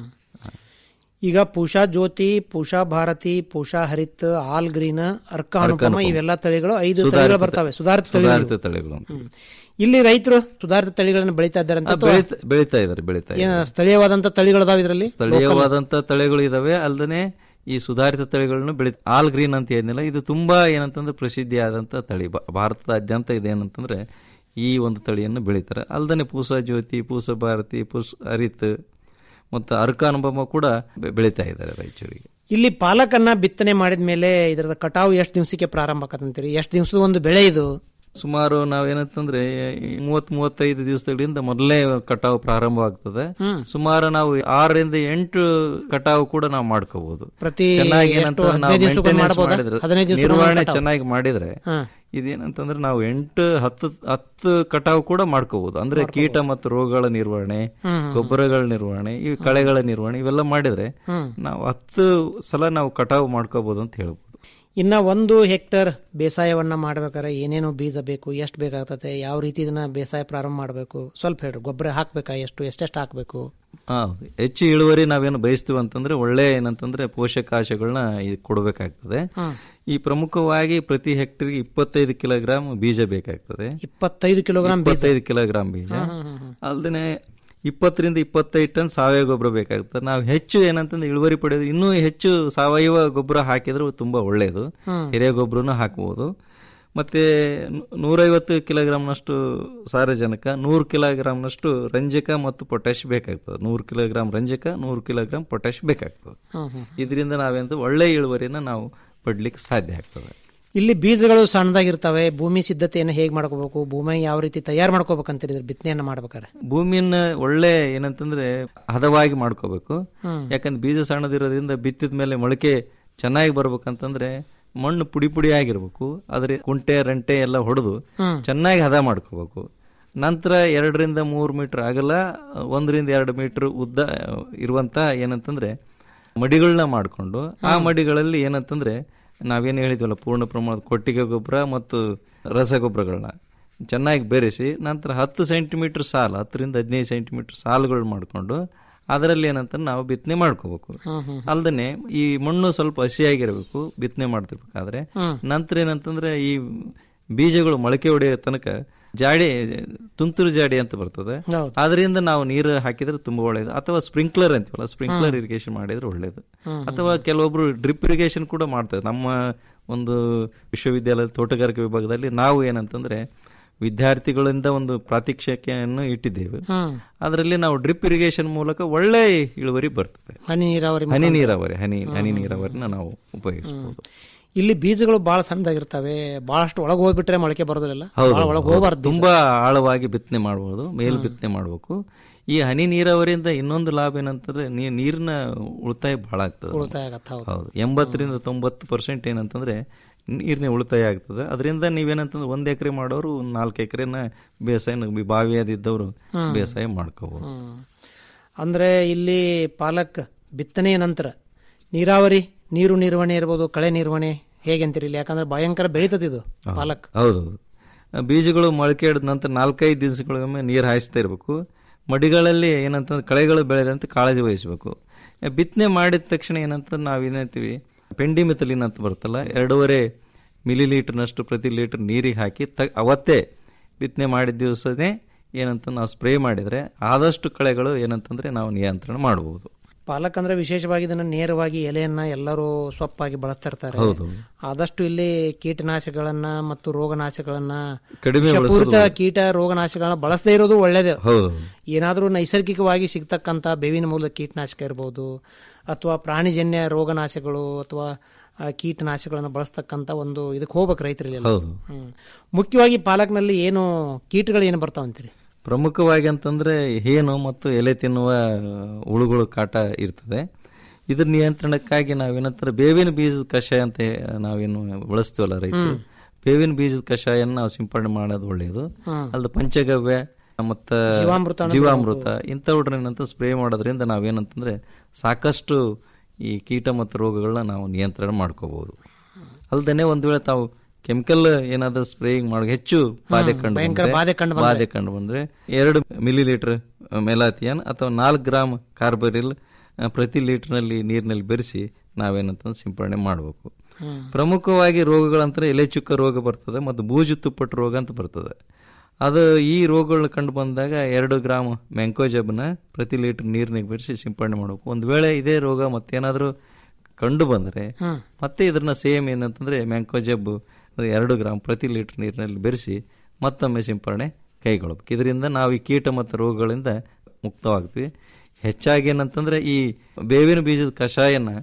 S8: ಈಗ ಪೂಷಾ ಜ್ಯೋತಿ ಪೂಷಾ ಭಾರತಿ ಪೂಷಾ ಹರಿತ್ ಆಲ್ ಗ್ರೀನ್ ಅರ್ಕ ಅನುಪಮ ಇವೆಲ್ಲ ತಳಿಗಳು ಐದು ತಳಿಗಳು ಬರ್ತವೆ ಸುಧಾರಿತ ತಳಿಗಳು
S9: ಸುಧಾರಿತ ತಳಿಗಳು ಅಂತ.
S8: ಹ್ಮ್. ಇಲ್ಲಿ ರೈತರು ಸುಧಾರಿತ ತಳಿಗಳನ್ನು ಬೆಳೀತಾ ಇದ್ದಾರೆ ಅಂತ
S9: ಆ, ಬೆಳೀತಾ ಬೆಳೀತಾ ಇದಾರೆ ಬೆಳೀತಾ
S8: ಏನ
S9: ಇದ್ದಾರೆ
S8: ಸ್ಥಳೀಯವಾದಂತ ತಳಿಗಳದಾವ ಇದರಲ್ಲಿ
S9: ಸ್ಥಳೀಯವಾದಂತ ತಳಿಗಳು ಇದಾವೆ ಅಲ್ಲದೆ ಈ ಸುಧಾರಿತ ತಳಿಗಳನ್ನು ಬೆಳಿ ಆಲ್ ಗ್ರೀನ್ ಅಂತ ಏನಿಲ್ಲ ಇದು ತುಂಬಾ ಏನಂತಂದ್ರೆ ಪ್ರಸಿದ್ಧಿ ಆದಂತ ತಳಿ ಭಾ- ಭಾರತದಾದ್ಯಂತ ಇದೇನಂತಂದ್ರೆ ಈ ಒಂದು ತಳಿಯನ್ನು ಬೆಳೀತಾರೆ ಅಲ್ದನೆ ಪೂಸ ಜ್ಯೋತಿ ಪೂಸ ಭಾರತಿ ಪೂಸ ಹರಿತ್ ಮತ್ತು ಅರ್ಕ ಅನುಭವ ಕೂಡ ಬೆ- ಬೆಳೀತಾ ಇದ್ದಾರೆ ರಾಯಚೂರಿಗೆ
S8: ಇಲ್ಲಿ ಪಾಲಕನ್ನ ಬಿತ್ತನೆ ಮಾಡಿದ ಮೇಲೆ ಇದರದ ಕಟಾವು ಎಷ್ಟು ದಿವಸಕ್ಕೆ ಪ್ರಾರಂಭ ಆಕತ್ತಂತೀರಿ ಎಷ್ಟು ದಿವಸದ ಒಂದು ಬೆಳೆ ಇದು
S9: ಸುಮಾರು ನಾವೇನಂತಂದ್ರೆ ಮೂವತ್ ಮೂವತ್ತೈದು ದಿವಸಗಳಿಂದ ಮೊದಲನೇ ಕಟಾವು ಪ್ರಾರಂಭವಾಗ್ತದೆ ಸುಮಾರು ನಾವು ಆರರಿಂದ ಎಂಟು ಕಟಾವು ಕೂಡ ನಾವು ಮಾಡ್ಕೋಬಹುದು
S8: ಪ್ರತಿ
S9: ಚೆನ್ನಾಗಿ
S8: ಎಷ್ಟು,
S9: ಏನಂತಂದ್ರೆ ನಾವು
S8: ಹದಿನೈದು ದಿವ್ಸಕ್ಕೊಮ್ಮೆ
S9: maintenance
S8: ಮಾಡ್ಬೋದಾ?
S9: ಮಾಡಿದ್ರೆ,
S8: ಹದಿನೈದು ದಿವ್ಸಕ್ಕೊಮ್ಮೆ
S9: ನಿರ್ವಹಣೆ
S8: ಕಟಾವು?
S9: ಚೆನ್ನಾಗಿ ಮಾಡಿದ್ರೆ
S8: ಹಾ.
S9: ಇದೇನಂತಂದ್ರೆ ನಾವು ಎಂಟು ಹತ್ತು ಹತ್ತು ಕಟಾವು ಕೂಡ ಮಾಡ್ಕೋಬಹುದು ಅಂದ್ರೆ ಕೀಟ ಮತ್ತು ರೋಗಗಳ ನಿರ್ವಹಣೆ ಗೊಬ್ಬರಗಳ ನಿರ್ವಹಣೆ ಈ ಕಳೆಗಳ ನಿರ್ವಹಣೆ ಇವೆಲ್ಲ ಮಾಡಿದ್ರೆ ನಾವು ಹತ್ತು ಸಲ ನಾವು ಕಟಾವು ಮಾಡ್ಕೋಬಹುದು ಅಂತ ಹೇಳ್ಬೋದು
S8: ಇನ್ನ ಒಂದು ಹೆಕ್ಟರ್ ಬೇಸಾಯವನ್ನ ಮಾಡ್ಬೇಕಾದ್ರೆ ಏನೇನು ಬೀಜ ಬೇಕು ಎಷ್ಟು ಬೇಕಾಗ್ತದೆ ಯಾವ ರೀತಿ ಇದನ್ನ ಬೇಸಾಯ ಪ್ರಾರಂಭ ಮಾಡಬೇಕು ಸ್ವಲ್ಪ ಹೇಳ್ರಿ ಗೊಬ್ಬರ ಹಾಕ್ಬೇಕಾ ಎಷ್ಟು ಎಷ್ಟೆಷ್ಟು ಹಾಕ್ಬೇಕು
S9: ಹಾ ಹೆಚ್ಚು ಇಳುವರಿ ನಾವೇನು ಬಯಸ್ತೀವಿ ಅಂತಂದ್ರೆ ಒಳ್ಳೆ ಏನಂತಂದ್ರೆ ಪೋಷಕಾಂಶಗಳನ್ನ ಇದು ಕೊಡಬೇಕಾಗ್ತದೆ ಈ ಪ್ರಮುಖವಾಗಿ ಪ್ರತಿ ಹೆಕ್ಟರ್ಗೆ ಇಪ್ಪತ್ತೈದು ಕಿಲೋಗ್ರಾಮ್ ಬೀಜ ಬೇಕಾಗ್ತದೆ
S8: ಇಪ್ಪತ್ತೈದು ಕಿಲೋಗ್ರಾಂ ಬೀಜ
S9: ಇಪ್ಪತ್ತೈದು ಕಿಲೋಗ್ರಾಮ್ ಬೀಜ ಅಲ್ದೇನೆ ಇಪ್ಪತ್ತರಿಂದ ಇಪ್ಪತ್ತೈದು ಟನ್ ಸಾವಯವ ಗೊಬ್ಬರ ಬೇಕಾಗ್ತದೆ ನಾವು ಹೆಚ್ಚು ಏನಂತಂದ್ರೆ ಇಳುವರಿ ಪಡೆಯೋದು ಇನ್ನೂ ಹೆಚ್ಚು ಸಾವಯವ ಗೊಬ್ಬರ ಹಾಕಿದ್ರೆ ತುಂಬಾ ಒಳ್ಳೆಯದು ಹಿರೇ ಗೊಬ್ಬರನು ಹಾಕಬಹುದು ಮತ್ತೆ ನೂ- ನೂರೈವತ್ತು ಕಿಲೋಗ್ರಾಮ್ನಷ್ಟು ಸಾರಜನಕ ನೂರು ಕಿಲೋಗ್ರಾಮ್ನಷ್ಟು ರಂಜಕ ಮತ್ತು ಪೊಟ್ಯಾಶ್ ಬೇಕಾಗ್ತದೆ ನೂರು ಕಿಲೋಗ್ರಾಮ್ ರಂಜಕ ನೂರು ಕಿಲೋಗ್ರಾಮ್ ಪೊಟ್ಯಾಶ್ ಬೇಕಾಗ್ತದೆ ಇದರಿಂದ ನಾವೆಂತ ಒಳ್ಳೆ ಇಳುವರಿನ ನಾವು ಪಡ್ಲಿಕ್ಕೆ ಸಾಧ್ಯ ಆಗ್ತದೆ
S8: ಇಲ್ಲಿ ಬೀಜಗಳು ಸಣ್ಣದಾಗಿರ್ತವೆ ಭೂಮಿ ಸಿದ್ಧತೆಯನ್ನು ಹೇಗೆ ಮಾಡ್ಕೋಬೇಕು ಭೂಮಿ ಯಾವ ರೀತಿ ತಯಾರು ಮಾಡ್ಕೋಬೇಕಂತೀರಿ ಬಿತ್ತನೆಯನ್ನ ಮಾಡ್ಬೇಕಾರೆ
S9: ಭೂಮಿಯನ್ನ ಒಳ್ಳೆ ಏನಂತಂದ್ರೆ ಹದವಾಗಿ ಮಾಡ್ಕೋಬೇಕು ಯಾಕಂದ್ರೆ ಬೀಜ ಸಣ್ಣದಿರೋದ್ರಿಂದ ಬಿತ್ತಿದ ಮೇಲೆ ಮೊಳಕೆ ಚೆನ್ನಾಗಿ ಬರ್ಬೇಕಂತಂದ್ರೆ ಮಣ್ಣು ಪುಡಿ ಪುಡಿ ಆಗಿರ್ಬೇಕು ಆದ್ರೆ ಕುಂಟೆ ರಂಟೆ ಎಲ್ಲ ಹೊಡೆದು ಚೆನ್ನಾಗಿ ಹದ ಮಾಡ್ಕೋಬೇಕು ನಂತರ ಎರಡರಿಂದ ಮೂರು ಮೀಟರ್ ಅಗಲ ಒಂದರಿಂದ ಎರಡು ಮೀಟರ್ ಉದ್ದ ಇರುವಂತ ಏನಂತಂದ್ರೆ ಮಡಿಗಳನ್ನ ಮಾಡಿಕೊಂಡು ಆ ಮಡಿಗಳಲ್ಲಿ ಏನಂತಂದ್ರೆ ನಾವೇನು ಹೇಳಿದ್ವಲ್ಲ ಪೂರ್ಣ ಪ್ರಮಾಣದ ಕೊಟ್ಟಿಗೆ ಗೊಬ್ಬರ ಮತ್ತು ರಸಗೊಬ್ಬರಗಳನ್ನ ಚೆನ್ನಾಗಿ ಬೆರೆಸಿ ನಂತರ ಹತ್ತು ಸೆಂಟಿಮೀಟರ್ ಸಾಲು ಹತ್ತರಿಂದ ಹದಿನೈದು ಸೆಂಟಿಮೀಟರ್ ಸಾಲುಗಳು ಮಾಡಿಕೊಂಡು ಅದರಲ್ಲಿ ಏನಂತ ನಾವು ಬಿತ್ತನೆ ಮಾಡ್ಕೋಬೇಕು ಅಲ್ದನೆ ಈ ಮಣ್ಣು ಸ್ವಲ್ಪ ಹಸಿಯಾಗಿರಬೇಕು ಬಿತ್ತನೆ ಮಾಡ್ತಿರ್ಬೇಕಾದ್ರೆ ನಂತರ ಏನಂತಂದ್ರೆ ಈ ಬೀಜಗಳು ಮೊಳಕೆ ಹೊಡೆಯೋ ತನಕ ಜಾಡಿ ತುಂತುರು ಜಾಡಿ ಅಂತ ಬರ್ತದೆ
S8: ಹೌದು.
S9: ಅದರಿಂದ ನಾವು ನೀರು ಹಾಕಿದ್ರೆ ತುಂಬಾ ಒಳ್ಳೇದು ಅಥವಾ ಸ್ಪ್ರಿಂಕ್ಲರ್ ಅಂತೀವಲ್ಲ ಸ್ಪ್ರಿಂಕ್ಲರ್ ಇರಿಗೇಷನ್ ಮಾಡಿದ್ರೆ ಒಳ್ಳೇದು ಅಥವಾ ಕೆಲವೊಬ್ರು ಡ್ರಿಪ್ ಇರಿಗೇಷನ್ ಕೂಡ ಮಾಡ್ತಾರೆ ನಮ್ಮ ಒಂದು ವಿಶ್ವವಿದ್ಯಾಲಯದ ತೋಟಗಾರಿಕೆ ವಿಭಾಗದಲ್ಲಿ ನಾವು ಏನಂತಂದ್ರೆ ವಿದ್ಯಾರ್ಥಿಗಳಿಂದ ಒಂದು ಪ್ರಾತ್ಯಕ್ಷಿಕೆಯನ್ನು ಇಟ್ಟಿದ್ದೇವೆ ಅದರಲ್ಲಿ ನಾವು ಡ್ರಿಪ್ ಇರಿಗೇಷನ್ ಮೂಲಕ ಒಳ್ಳೆ ಇಳುವರಿ ಬರ್ತದೆ
S8: ಹನಿ ನೀರಾವರಿ
S9: ಹನಿ ನೀರಾವರಿ ಹನಿ ಹನಿ ನೀರಾವರಿನ ನಾವು ಉಪಯೋಗಿಸಬಹುದು
S8: ಇಲ್ಲಿ ಬೀಜಗಳು ಬಹಳ ಸಣ್ಣದಾಗಿರ್ತವೆ ಬಹಳಷ್ಟು ಒಳಗೆ ಹೋಗ್ಬಿಟ್ರೆ ಮೊಳಕೆ ಬರೋದಿಲ್ಲ
S9: ಹೌದು,
S8: ಬಹಳ ಒಳಗೆ
S9: ಹೌದು.
S8: ಹೋಗಬಾರ್ದು
S9: ತುಂಬಾ ಆಳವಾಗಿ ಬಿತ್ತನೆ ಮಾಡಬಹುದು ಮೇಲ್ ಬಿತ್ತನೆ ಮಾಡಬೇಕು ಈ ಹನಿ ನೀರಾವರಿಯಿಂದ ಇನ್ನೊಂದು ಲಾಭ ಏನಂತಂದ್ರೆ ನೀ- ನೀರಿನ ಉಳಿತಾಯ ಬಹಳ ಆಗ್ತದೆ
S8: ಉಳಿತಾಯ ಆಗತ್ತೆ, ಹೌದು.
S9: ಹೌದು ಎಂಬತ್ತರಿಂದ ತೊಂಬತ್ತು ಪರ್ಸೆಂಟ್ ಏನಂತಂದ್ರೆ ನೀರಿನ ಉಳಿತಾಯ ಆಗ್ತದೆ ಅದರಿಂದ ನೀವೇನಂತಂದ್ರೆ ಒಂದ್ ಎಕರೆ ಮಾಡೋರು ಒಂದ್ ನಾಲ್ಕು ಎಕರೆನ ಬೇಸಾಯ ಬಾವಿಯಾದಿದ್ದವರು ಬೇಸಾಯ ಮಾಡ್ಕೋಬಹುದು
S8: ಹ್ಮ್. ಅಂದ್ರೆ ಇಲ್ಲಿ ಪಾಲಕ್ ಬಿತ್ತನೆಯ ನಂತರ ನೀರಾವರಿ ನೀರು ನಿರ್ವಹಣೆ ಇರ್ಬೋದು ಕಳೆ ನಿರ್ವಹಣೆ ಹೇಗೆ ಅಂತೀರಿ ಇಲ್ಲಿ ಯಾಕಂದ್ರೆ ಭಯಂಕರ ಬೆಳೀತದೆ ಇದು ಪಾಲಕ್
S9: ಹೌದು ಬೀಜಗಳು ಮೊಳಕೆ ಹಿಡಿದ ನಂತರ ನಾಲ್ಕೈದು ದಿವಸಗಳಿಗೊಮ್ಮೆ ನೀರು ಹಾಯಿಸ್ತಾ ಇರಬೇಕು ಮಡಿಗಳಲ್ಲಿ ಏನಂತಂದ್ರೆ ಕಳೆಗಳು ಬೆಳೆದಂತೆ ಕಾಳಜಿ ವಹಿಸಬೇಕು ಬಿತ್ತನೆ ಮಾಡಿದ ತಕ್ಷಣ ಏನಂತ ನಾವು ಏನಂತೀವಿ ಪೆಂಡಿಮಿಥಲಿನ್ ಅಂತ ಬರುತ್ತಲ್ಲ ಎರಡೂವರೆ ಮಿಲಿ ಲೀಟರ್ನಷ್ಟು ಪ್ರತಿ ಲೀಟರ್ ನೀರಿಗೆ ಹಾಕಿ ತ ಅವತ್ತೇ ಬಿತ್ತನೆ ಮಾಡಿದ ದಿವಸನೇ ಏನಂತ ನಾವು ಸ್ಪ್ರೇ ಮಾಡಿದ್ರೆ ಆದಷ್ಟು ಕಳೆಗಳು ಏನಂತಂದ್ರೆ ನಾವು ನಿಯಂತ್ರಣ ಮಾಡಬಹುದು
S8: ಪಾಲಕ್ ಅಂದ್ರೆ ವಿಶೇಷವಾಗಿ ಇದನ್ನ ನೇರವಾಗಿ ಎಲೆಯನ್ನ ಎಲ್ಲರೂ ಸೊಪ್ಪಾಗಿ ಬಳಸ್ತಾ ಇರ್ತಾರೆ
S9: ಹೌದು.
S8: ಆದಷ್ಟು ಇಲ್ಲಿ ಕೀಟನಾಶಕಗಳನ್ನ ಮತ್ತು ರೋಗನಾಶಗಳನ್ನ
S9: ಕಡಿಮೆ
S8: ವಿಷಪೂರಿತ
S9: ಬಳಸೋದು.
S8: ಕೀಟ ರೋಗನಾಶಗಳನ್ನ ಬಳಸದೇ ಇರೋದು ಒಳ್ಳೇದು
S9: ಹೌದು
S8: ಏನಾದರೂ ನೈಸರ್ಗಿಕವಾಗಿ ಸಿಗ್ತಕ್ಕಂಥ ಬೇವಿನ ಮೂಲದ ಕೀಟನಾಶಕ ಇರ್ಬೋದು ಅಥವಾ ಪ್ರಾಣಿಜನ್ಯ ರೋಗನಾಶಗಳು ಅಥವಾ ಆ, ಕೀಟನಾಶಕಗಳನ್ನು ಬಳಸ್ತಕ್ಕಂಥ ಒಂದು ಇದಕ್ಕೆ ಹೋಗ್ಬೇಕು ರೈತರಲ್ಲಿ
S9: ಹೌದು.
S8: ಹ್ಮ್ ಮುಖ್ಯವಾಗಿ ಪಾಲಕ್ನಲ್ಲಿ ಏನು ಕೀಟಗಳು ಏನು ಬರ್ತಾವಂತೀರಿ
S9: ಪ್ರಮುಖವಾಗಿ ಅಂತಂದ್ರೆ ಹೇನು ಮತ್ತು ಎಲೆ ತಿನ್ನುವ ಹುಳುಗಳು ಕಾಟ ಇರ್ತದೆ ಇದ್ರ ನಿಯಂತ್ರಣಕ್ಕಾಗಿ ನಾವೇನಂತಾರೆ ಬೇವಿನ ಬೀಜದ ಕಷಾಯ ಅಂತ ನಾವೇನು ಬಳಸ್ತೀವಲ್ಲ ರೈತರು ಬೇವಿನ ಬೀಜದ ಕಷಾಯನ ನಾವು ಸಿಂಪಡಣೆ ಮಾಡೋದು ಒಳ್ಳೆಯದು ಅಲ್ದ ಪಂಚಗವ್ಯ ಮತ್ತ
S8: ಜೀವಾಮೃತನ
S9: ಜೀವಾಮೃತ ಇಂಥವ್ರನ್ನಂತ ಸ್ಪ್ರೇ ಮಾಡೋದ್ರಿಂದ ನಾವೇನಂತಂದ್ರೆ ಸಾಕಷ್ಟು ಈ ಕೀಟ ಮತ್ತು ರೋಗಗಳನ್ನ ನಾವು ನಿಯಂತ್ರಣ ಮಾಡ್ಕೋಬಹುದು ಅಲ್ದೇನೆ ಒಂದ್ ವೇಳೆ ತಾವು ಕೆಮಿಕಲ್ ಏನಾದ್ರೂ ಸ್ಪ್ರೇಯಿಂಗ್ ಮಾಡೋ ಹೆಚ್ಚು ಬಾಧೆ ಕಂಡು
S8: ಭಯಂಕರ
S9: ಬಂದ್ರೆ-
S8: ಬಾಧೆ ಕಂಡು ಬಂದ್ರೆ.
S9: ಬಾಧೆ ಕಂಡು ಬಂದ್ರೆ ಎರಡು ಮಿಲಿ ಲೀಟರ್ ಮೆಲಾಥಿಯನ್ ಅಥವಾ ನಾಲ್ಕು ಗ್ರಾಮ್ ಕಾರ್ಬರಿಲ್ ಆ, ಪ್ರತಿ ಲೀಟರ್ನಲ್ಲಿ ನೀರಿನಲ್ಲಿ ಬೆರೆಸಿ ನಾವೇನಂತ ಸಿಂಪಡಣೆ ಮಾಡಬೇಕು ಪ್ರಮುಖವಾಗಿ ರೋಗಗಳಂದ್ರೆ ಎಲೆ ಚುಕ್ಕ ರೋಗ ಬರ್ತದೆ ಮತ್ತು ಬೂಜು ತುಪ್ಪಟ್ಟು ರೋಗ ಅಂತ ಬರ್ತದೆ ಅದು ಈ ರೋಗಗಳು ಕಂಡು ಬಂದಾಗ ಎರಡು ಗ್ರಾಮ್ ಮ್ಯಾಂಕೋಜಬ್ನ ಪ್ರತಿ ಲೀಟರ್ ನೀರಿನಾಗ ಬೆರೆಸಿ ಸಿಂಪಡಣೆ ಮಾಡಬೇಕು ಒಂದು ವೇಳೆ ಇದೇ ರೋಗ ಮತ್ತೇನಾದರೂ ಕಂಡು ಬಂದರೆ ಮತ್ತೆ ಇದನ್ನ ಸೇಮ್ ಏನಂತಂದ್ರೆ ಮ್ಯಾಂಕೋಜಬ್ ಅಂದ್ರೆ ಎರಡು ಗ್ರಾಮ್ ಪ್ರತಿ ಲೀಟರ್ ನೀರಿನಲ್ಲಿ ಬೆರೆಸಿ ಮತ್ತೊಮ್ಮೆ ಸಿಂಪಡಣೆ ಕೈಗೊಳ್ಬೇಕು ಇದರಿಂದ ನಾವು ಈ ಕೀಟ ಮತ್ತು ರೋಗಗಳಿಂದ ಮುಕ್ತವಾಗ್ತೀವಿ ಹೆಚ್ಚಾಗಿ ಏನಂತಂದ್ರೆ ಈ ಬೇವಿನ ಬೀಜದ ಕಷಾಯನ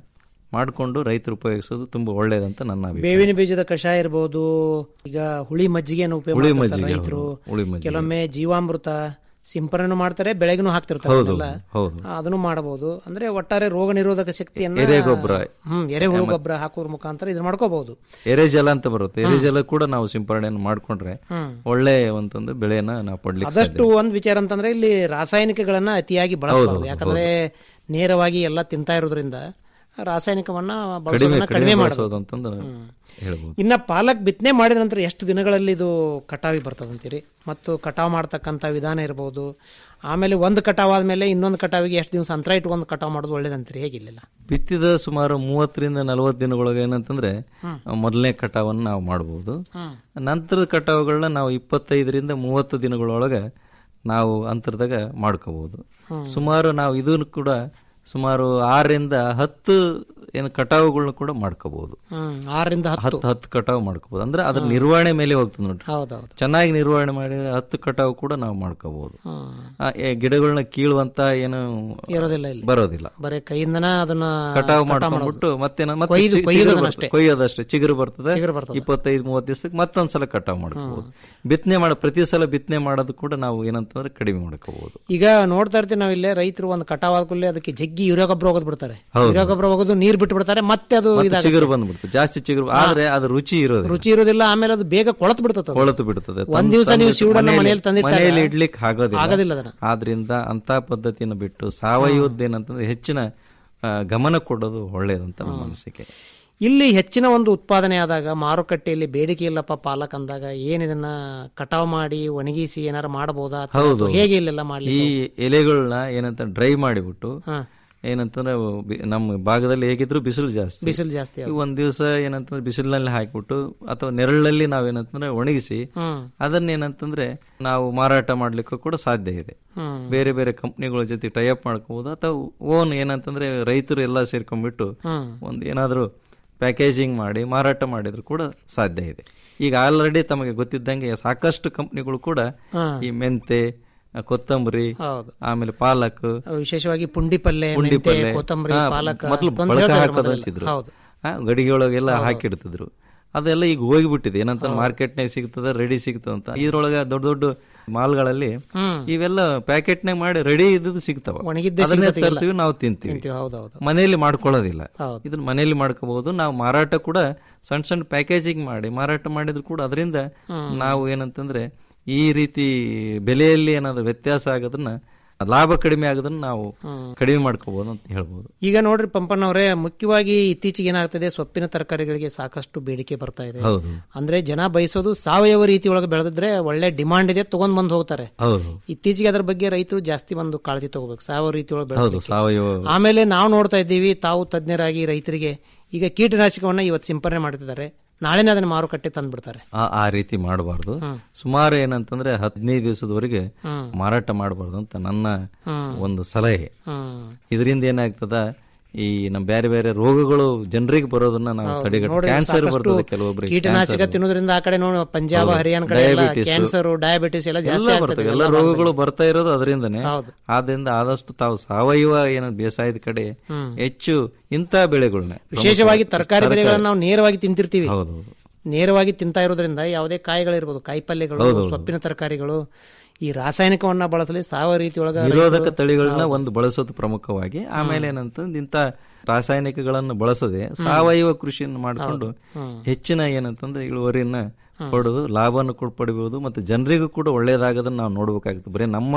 S9: ಮಾಡಿಕೊಂಡು ರೈತರು ಉಪಯೋಗಿಸೋದು ತುಂಬಾ ಒಳ್ಳೇದಂತ ನನ್ನ ಅಭಿಪ್ರಾಯ
S8: ಬೇವಿನ ಬೀಜದ ಕಷಾಯ ಇರ್ಬೋದು ಈಗ ಹುಳಿ ಮಜ್ಜಿಗೆಯನ್ನು ಉಪಯೋಗ
S9: ಹುಳಿ
S8: ಮಾಡ್ತಿರ್ತಾರೆ
S9: ಮಜ್ಜಿಗೆ,
S8: ರೈತರು
S9: ಹೌದು. ಹುಳಿ ಮಜ್ಜಿಗೆ.
S8: ಕೆಲವೊಮ್ಮೆ ಜೀವಾಮೃತ ಸಿಂಪರಣೆ ಮಾಡ್ತಾರೆ ಬೆಳೆಗೂ ಹಾಕ್ತಿರ್ತಾರೆ
S9: ಹೌದು,
S8: ಅದನ್ನೆಲ್ಲ.
S9: ಹೌದು.
S8: ಆ, ಅದನ್ನು ಮಾಡಬಹುದು ಅಂದ್ರೆ ಒಟ್ಟಾರೆ ರೋಗ ನಿರೋಧಕ ಶಕ್ತಿಯನ್ನ
S9: ಎರೆಗೊಬ್ಬರ.
S8: ಹ್ಮ್ ಎರೆಹುಳು ಗೊಬ್ಬರ ಹಾಕೋದ್ರ ಮುಖಾಂತರ ಇದು ಮಾಡ್ಕೋಬಹುದು
S9: ಎರೆಜಲ ಅಂತ ಬರುತ್ತೆ ಎರೆಜಲ ಕೂಡ ನಾವು ಸಿಂಪರಣೆಯನ್ನು ಮಾಡ್ಕೊಂಡ್ರೆ
S8: ಹ್ಮ್.
S9: ಒಳ್ಳೆ ಒಂದು ಬೆಳೆಯನ್ನ ನಾವು ಪಡ್ಲಿಕ್ಕೆ
S8: ಆದಷ್ಟು ಒಂದ್ ವಿಚಾರ ಅಂತಂದ್ರೆ ಇಲ್ಲಿ ರಾಸಾಯನಿಕಗಳನ್ನ ಅತಿಯಾಗಿ ಬಳಸಬಾರದು
S9: ಹೌದು,
S8: ಯಾಕಂದ್ರೆ ನೇರವಾಗಿ ಎಲ್ಲ ತಿಂತಾ ಇರೋದ್ರಿಂದ ರಾಸಾಯನಿಕವನ್ನ
S9: ಕಡಿಮೆ
S8: ಬಳಸೋದನ್ನ
S9: ಕಡಿಮೆ
S8: ಕಡಿಮೆ
S9: ಬಳಸೋದು
S8: ಮಾಡಬಹುದು
S9: ಅಂತಂದ್ರೆ ಹೇಳ್ಬೋದು
S8: ಇನ್ನ ಪಾಲಕ್ ಬಿತ್ತನೆ ಮಾಡಿದ ನಂತರ ಎಷ್ಟು ದಿನಗಳಲ್ಲಿ ಇದು ಕಟಾವಿ ಬರ್ತದಂತೀರಿ ಮತ್ತು ಕಟಾವ್ ಮಾಡ್ತಕ್ಕಂಥ ವಿಧಾನ ಇರಬಹುದು ಆಮೇಲೆ ಒಂದು ಕಟಾವ್ ಆದ್ಮೇಲೆ ಇನ್ನೊಂದು ಕಟಾವಿಗೆ ಎಷ್ಟು ದಿವಸ ಅಂತರ ಇಟ್ಕೊಂಡು ಕಟಾವ್ ಮಾಡೋದು ಒಳ್ಳೇದಂತೀರಿ ಹೇಗಿಲ್ಲ
S9: ಬಿತ್ತಿದ ಸುಮಾರು ಮೂವತ್ತರಿಂದ ನಲವತ್ತು ದಿನಗಳೊಳಗೆ ಏನಂತಂದ್ರೆ ಮೊದಲನೇ ಕಟಾವನ್ನು ನಾವು ಮಾಡಬಹುದು ನಂತರದ ಕಟಾವುಗಳನ್ನ ನಾವು ಇಪ್ಪತ್ತೈದರಿಂದ ಮೂವತ್ತು ದಿನಗಳೊಳಗೆ ನಾವು ಅಂತರದಾಗ ಮಾಡ್ಕೋಬಹುದು ಸುಮಾರು ನಾವು ಇದನ್ನು ಕೂಡ ಸುಮಾರು ಆರರಿಂದ ಹತ್ತು ಏನು ಕಟಾವುಗಳನ್ನ ಕೂಡ ಮಾಡ್ಕೋಬಹುದು
S8: ಹ್ಮ್ ಆರರಿಂದ ಹತ್ತು
S9: ಹತ್ತು ಹತ್ತು ಕಟಾವು ಮಾಡ್ಕೋಬಹುದು ಅಂದ್ರೆ ಅದ್ರ ನಿರ್ವಹಣೆ ಮೇಲೆ ಹೋಗ್ತದೆ ನೋಡ್ರಿ
S8: ಹೌದೌದು
S9: ಚೆನ್ನಾಗಿ ನಿರ್ವಹಣೆ ಮಾಡಿದ್ರೆ ಹತ್ತು ಕಟಾವು ಕೂಡ ನಾವು ಮಾಡ್ಕೋಬಹುದು ಆ, ಏ, ಗಿಡಗಳನ್ನ ಕೀಳುವಂತ ಏನು
S8: ಇರೋದಿಲ್ಲ ಇಲ್ಲಿ
S9: ಬರೋದಿಲ್ಲ
S8: ಬರೀ ಕೈಯಿಂದನ ಅದನ್ನ
S9: ಕಟಾವು ಮಾಡ್ಕೊಂಡ್ಬಿಟ್ಟು ಮತ್ತೆ ಮತ್ತೆ
S8: ಕೊಯ್ದು-
S9: ಚಿ-
S8: ಕೊಯ್ಯೋದನ್ನ
S9: ಚಿಗುರು
S8: ಅಷ್ಟೇ.
S9: ಬರ್ತದೆ. ಕೊಯ್ಯೋದಷ್ಟೇ ಚಿಗುರು ಬರ್ತದೆ
S8: ಚಿಗುರು ಬರ್ತದೆ.
S9: ಇಪ್ಪತ್ತೈದು ಮೂವತ್ತು ದಿವಸಕ್ಕೆ ಮತ್ತೊಂದ್ಸಲ ಕಟಾವು ಮಾಡ್ಕೋಬಹುದು ಬಿತ್ತನೆ ಮಾಡ ಪ್ರತಿ ಸಲ ಬಿತ್ತನೆ ಮಾಡೋದು ಕೂಡ ನಾವು ಏನಂತಂದ್ರೆ ಕಡಿಮೆ ಮಾಡ್ಕೋಬಹುದು
S8: ಈಗ ನೋಡ್ತಾ ಇರ್ತೀವಿ ನಾವಿಲ್ಲೇ ರೈತರು ಒಂದು ಕಟಾವ್ ಆದ ಕೂಡಲೇ ಅದಕ್ಕೆ ಜಗ್ಗಿ ಯೂರಿಯಾ ಗೊಬ್ಬರ ಹೋಗೋದು ಬಿಡ್ತಾರೆ
S9: ಹೌದು.
S8: ಯೂರಿಯಾ ಗೊಬ್ಬರ ಹೋಗೋದು ನೀರ್ ಬಿಟ್ಟು ಬಿಡ್ತಾರೆ ಮತ್ತೆ ಅದು
S9: ಮತ್ತೆ
S8: ಇದಾಗುತ್ತೆ.
S9: ಚಿಗುರು ಬಂದ್ಬಿಡ್ತದೆ ಜಾಸ್ತಿ ಚಿಗುರು ಆದ್ರೆ ಅದು ರುಚಿ ಇರೋದು
S8: ರುಚಿ ಇರೋದಿಲ್ಲ ಆಮೇಲೆ ಅದು ಬೇಗ ಕೊಳತು ಬಿಡ್ತದೆ ಅದು.
S9: ಕೊಳತು ಬಿಡುತ್ತದೆ
S8: ಒಂದ್ ದಿವಸ ನೀವು ಸಿವುಡನ್ನ ಮನೆಯಲ್ಲಿ ತಂದಿಟ್ಟಾಗ
S9: ಮನೆಯಲ್ಲಿ ಇಡ್ಲಿಕ್ಕೆ ಆಗೋದಿಲ್ಲ
S8: ಆಗೋದಿಲ್ಲ ಅದನ್ನ.
S9: ಆದ್ರಿಂದ ಅಂತ ಪದ್ಧತಿಯನ್ನು ಬಿಟ್ಟು ಸಾವಯವದ್ದು ಏನಂತಂದ್ರೆ ಹೆಚ್ಚಿನ ಆ, ಗಮನ ಕೊಡೋದು ಒಳ್ಳೇದಂತ ನಮ್ಮ ಅನಿಸಿಕೆ
S8: ಇಲ್ಲಿ ಹೆಚ್ಚಿನ ಒಂದು ಉತ್ಪಾದನೆ ಆದಾಗ ಮಾರುಕಟ್ಟೆಯಲ್ಲಿ ಬೇಡಿಕೆ ಇಲ್ಲಪ್ಪ ಪಾಲಕ್ ಅಂದಾಗ ಏನ್ ಇದನ್ನ ಕಟಾವ್ ಮಾಡಿ ಒಣಗಿಸಿ ಏನಾರು ಮಾಡಬಹುದಾ ಅಥವಾ
S9: ಹೌದು
S8: ಹೇಗೆ ಇಲ್ಲೆಲ್ಲ ಮಾಡ್ಲಿ
S9: ಈ ಎಲೆಗಳನ್ನ ಏನಂತ ಡ್ರೈ ಮಾಡಿಬಿಟ್ಟು
S8: ಹಾ.
S9: ಏನಂತಂದ್ರೆ ಬಿ- ನಮ್ಮ ಭಾಗದಲ್ಲಿ ಹೇಗಿದ್ರು ಬಿಸಿಲು ಜಾಸ್ತಿ
S8: ಬಿಸಿಲು ಜಾಸ್ತಿ
S9: ಈಗ ಒಂದ್ ದಿವಸ ಏನಂತಂದ್ರೆ ಬಿಸಿಲಿನಲ್ಲಿ ಹಾಕ್ಬಿಟ್ಟು ಅಥವಾ ನೆರಳಲ್ಲಿ ನಾವೇನಂತಂದ್ರೆ ಒಣಗಿಸಿ
S8: ಹ್ಮ್
S9: ಅದನ್ನೇನಂತಂದ್ರೆ ನಾವು ಮಾರಾಟ ಮಾಡ್ಲಿಕ್ಕೂ ಕೂಡ ಸಾಧ್ಯ ಇದೆ
S8: ಹ್ಮ್
S9: ಬೇರೆ ಬೇರೆ ಕಂಪ್ನಿಗಳ ಜೊತೆ ಟೈಅಪ್ ಮಾಡ್ಕೋಬಹುದು ಅಥವಾ ಓನ್ ಏನಂತಂದ್ರೆ ರೈತರು ಎಲ್ಲ ಸೇರ್ಕೊಂಡ್ಬಿಟ್ಟು
S8: ಹ್ಮ್
S9: ಒಂದು ಏನಾದರೂ ಪ್ಯಾಕೇಜಿಂಗ್ ಮಾಡಿ ಮಾರಾಟ ಮಾಡಿದ್ರು ಕೂಡ ಸಾಧ್ಯ ಇದೆ ಈಗ ಆಲ್ರೆಡಿ ತಮಗೆ ಗೊತ್ತಿದ್ದಂಗೆ ಸಾಕಷ್ಟು ಕಂಪ್ನಿಗಳು ಕೂಡ
S8: ಹಾ.
S9: ಈ ಮೆಂತೆ ಆ, ಕೊತ್ತಂಬರಿ
S8: ಹೌದು
S9: ಆಮೇಲೆ ಪಾಲಕ್
S8: ವಿಶೇಷವಾಗಿ ಪುಂಡಿ ಪಲ್ಲೆ
S9: ಪುಂಡಿ
S8: ಮೆಂತೆ,
S9: ಪಲ್ಲೆ
S8: ಕೊತ್ತಂಬರಿ
S9: ಹಾ,
S8: ಪಾಲಕ
S9: ಮೊದಲು
S8: ಅಂತ
S9: ಬಳಕೆ
S8: ಹೇಳ್ತಾರೆ
S9: ಹಾಕೋದು
S8: ಮೊದಲೆಲ್ಲ.
S9: ಅಂತಿದ್ರು
S8: ಹೌದು
S9: ಆ, ಗಡಿಗೆಯೊಳಗೆಲ್ಲ ಹಾಕಿಡ್ತಿದ್ರು ಅದೆಲ್ಲ ಈಗ ಹೋಗಿಬಿಟ್ಟಿದೆ ಏನಂತ ಮಾರ್ಕೆಟ್ನಾಗ ಸಿಗ್ತದ ರೆಡಿ ಸಿಗ್ತದ ಅಂತ ಇದ್ರೊಳಗೆ ದೊಡ್ಡ ದೊಡ್ಡ ಮಾಲ್ಗಳಲ್ಲಿ
S8: ಹ್ಮ್
S9: ಇವೆಲ್ಲ ಪ್ಯಾಕೆಟ್ನಾಗ ಮಾಡಿ ರೆಡಿ ಇದ್ದದ್ದು ಸಿಗ್ತಾವ
S8: ಒಣಗಿದ್ದೇ
S9: ಅದನ್ನೇ
S8: ಸಿಗ್ತದೆ ಎಲ್ಲ.
S9: ತರ್ತೀವಿ ನಾವು ತಿಂತೀವಿ
S8: ತಿಂತೀವಿ, ಹೌದೌದು
S9: ಮನೆಯಲ್ಲಿ ಮಾಡ್ಕೊಳ್ಳೋದಿಲ್ಲ
S8: ಹೌದು.
S9: ಇದನ್ನ ಮನೆಯಲ್ಲಿ ಮಾಡ್ಕೋಬಹುದು ನಾವು ಮಾರಾಟ ಕೂಡ ಸಣ್ಣ ಸಣ್ಣ ಪ್ಯಾಕೇಜಿಂಗ್ ಮಾಡಿ ಮಾರಾಟ ಮಾಡಿದ್ರು ಕೂಡ ಅದರಿಂದ ನಾವು ಏನಂತಂದ್ರೆ ಈ ರೀತಿ ಬೆಲೆಯಲ್ಲಿ ಏನಾದ್ರು ವ್ಯತ್ಯಾಸ ಆಗೋದನ್ನ ಲಾಭ ಕಡಿಮೆ ಆಗೋದನ್ನ ನಾವು ಕಡಿಮೆ ಮಾಡ್ಕೋಬಹುದು ಅಂತ ಹೇಳ್ಬೋದು
S8: ಈಗ ನೋಡ್ರಿ ಪಂಪಣ್ಣವರೇ ಮುಖ್ಯವಾಗಿ ಇತ್ತೀಚೆಗೆ ಏನಾಗ್ತದೆ ಸೊಪ್ಪಿನ ತರಕಾರಿಗಳಿಗೆ ಸಾಕಷ್ಟು ಬೇಡಿಕೆ ಬರ್ತಾ ಇದೆ
S9: ಹೌದು
S8: ಅಂದ್ರೆ ಜನ ಬಯಸೋದು ಸಾವಯವ ರೀತಿ ಒಳಗೆ ಬೆಳೆದಿದ್ರೆ ಒಳ್ಳೆ ಡಿಮಾಂಡ್ ಇದೆ ತಗೊಂಡ್ ಬಂದು ಹೋಗ್ತಾರೆ
S9: ಹೌದು
S8: ಇತ್ತೀಚೆಗೆ ಅದ್ರ ಬಗ್ಗೆ ರೈತರು ಜಾಸ್ತಿ ಒಂದು ಕಾಳಜಿ ತಗೋಬೇಕು ಸಾವಯವ ರೀತಿ ಒಳಗೆ
S9: ಹೌದು
S8: ಬೆಳೆಸಲಿಕ್ಕೆ
S9: ಸಾವಯವ
S8: ಆಮೇಲೆ ನಾವು ನೋಡ್ತಾ ಇದ್ದೀವಿ ತಾವು ತಜ್ಞರಾಗಿ ರೈತರಿಗೆ ಈಗ ಕೀಟನಾಶಕವನ್ನ ಇವತ್ತು ಸಿಂಪರಣೆ ಮಾಡ್ತಿದ್ದಾರೆ ನಾಳೆನೇ ಅದನ್ನ ಮಾರುಕಟ್ಟೆ ತಂದ್ಬಿಡ್ತಾರೆ
S9: ಆ ಆ ರೀತಿ ಮಾಡಬಾರ್ದು ಸುಮಾರು ಏನಂತಂದ್ರೆ ಹದಿನೈದು ದಿವಸದವರೆಗೆ ಮಾರಾಟ ಮಾಡಬಾರ್ದು ಅಂತ ನನ್ನ ಒಂದು ಸಲಹೆ
S8: ಹ್ಮ್
S9: ಇದರಿಂದ ಏನಾಗ್ತದ ಈ ನಮ್ಮ ಬೇರೆ ಬೇರೆ ರೋಗಗಳು ಜನರಿಗೆ ಬರೋದನ್ನ ನಾವು ತಡೆಗಟ್ಟ
S8: ನೋಡ್ರಿ,
S9: ಕ್ಯಾನ್ಸರ್
S8: ಸಾಕಷ್ಟು
S9: ಬರ್ತದೆ ಕೆಲವೊಬ್ಬರಿಗೆ
S8: ಕೀಟನಾಶಕ ತಿನ್ನೋದ್ರಿಂದ ಆ ಕಡೆ ನೋಡಿ ಪಂಜಾಬ್ ಹರಿಯಾಣ ಕಡೆ ಎಲ್ಲ ಕ್ಯಾನ್ಸರ್ ಡಯಾಬಿಟಿಸ್ ಎಲ್ಲ
S9: ಎಲ್ಲ
S8: ಜಾಸ್ತಿ
S9: ಬರ್ತವೆ
S8: ಆಗ್ತದೆ
S9: ಎಲ್ಲ ರೋಗಗಳು ಬರ್ತಾ ಇರೋದು ಅದರಿಂದನೇ
S8: ಹೌದು.
S9: ಆದ್ರಿಂದ ಆದಷ್ಟು ತಾವು ಸಾವಯವ ಏನು ಬೇಸಾಯದ ಕಡೆ ಹೆಚ್ಚು ಇಂಥ ಬೆಳೆಗಳನ್ನ
S8: ವಿಶೇಷವಾಗಿ ತರಕಾರಿ ಬೆಳೆಗಳನ್ನ ನಾವು ನೇರವಾಗಿ ತಿಂತಿರ್ತೀವಿ
S9: ಹೌದೌದು
S8: ನೇರವಾಗಿ ತಿಂತಾ ಇರೋದ್ರಿಂದ ಯಾವುದೇ ಕಾಯಿಗಳಿರ್ಬೋದು ಕಾಯಿ ಪಲ್ಯಗಳು ಸೊಪ್ಪಿನ ತರಕಾರಿಗಳು ಈ ರಾಸಾಯನಿಕವನ್ನ ಬಳಸಲಿ ಸಾವಯವ ರೀತಿ ಒಳಗ
S9: ನಿರೋಧಕ ತಳಿಗಳನ್ನ ಒಂದು ಬಳಸೋದು ಪ್ರಮುಖವಾಗಿ ಆಮೇಲೆ ಏನಂತಂದ್ರೆ ಇಂಥ ರಾಸಾಯನಿಕಗಳನ್ನು ಬಳಸದೆ ಸಾವಯವ ಕೃಷಿಯನ್ನು ಮಾಡಿಕೊಂಡು ಹೆಚ್ಚಿನ ಏನಂತಂದ್ರೆ ಇಳುವರಿಯನ್ನ ಪಡೆದು ಲಾಭವನ್ನು ಕೂಡ ಪಡಿಬಹುದು ಮತ್ತೆ ಜನರಿಗೂ ಕೂಡ ಒಳ್ಳೇದಾಗದನ್ನ ನಾವು ನೋಡ್ಬೇಕಾಗುತ್ತೆ ಬರೀ ನಮ್ಮ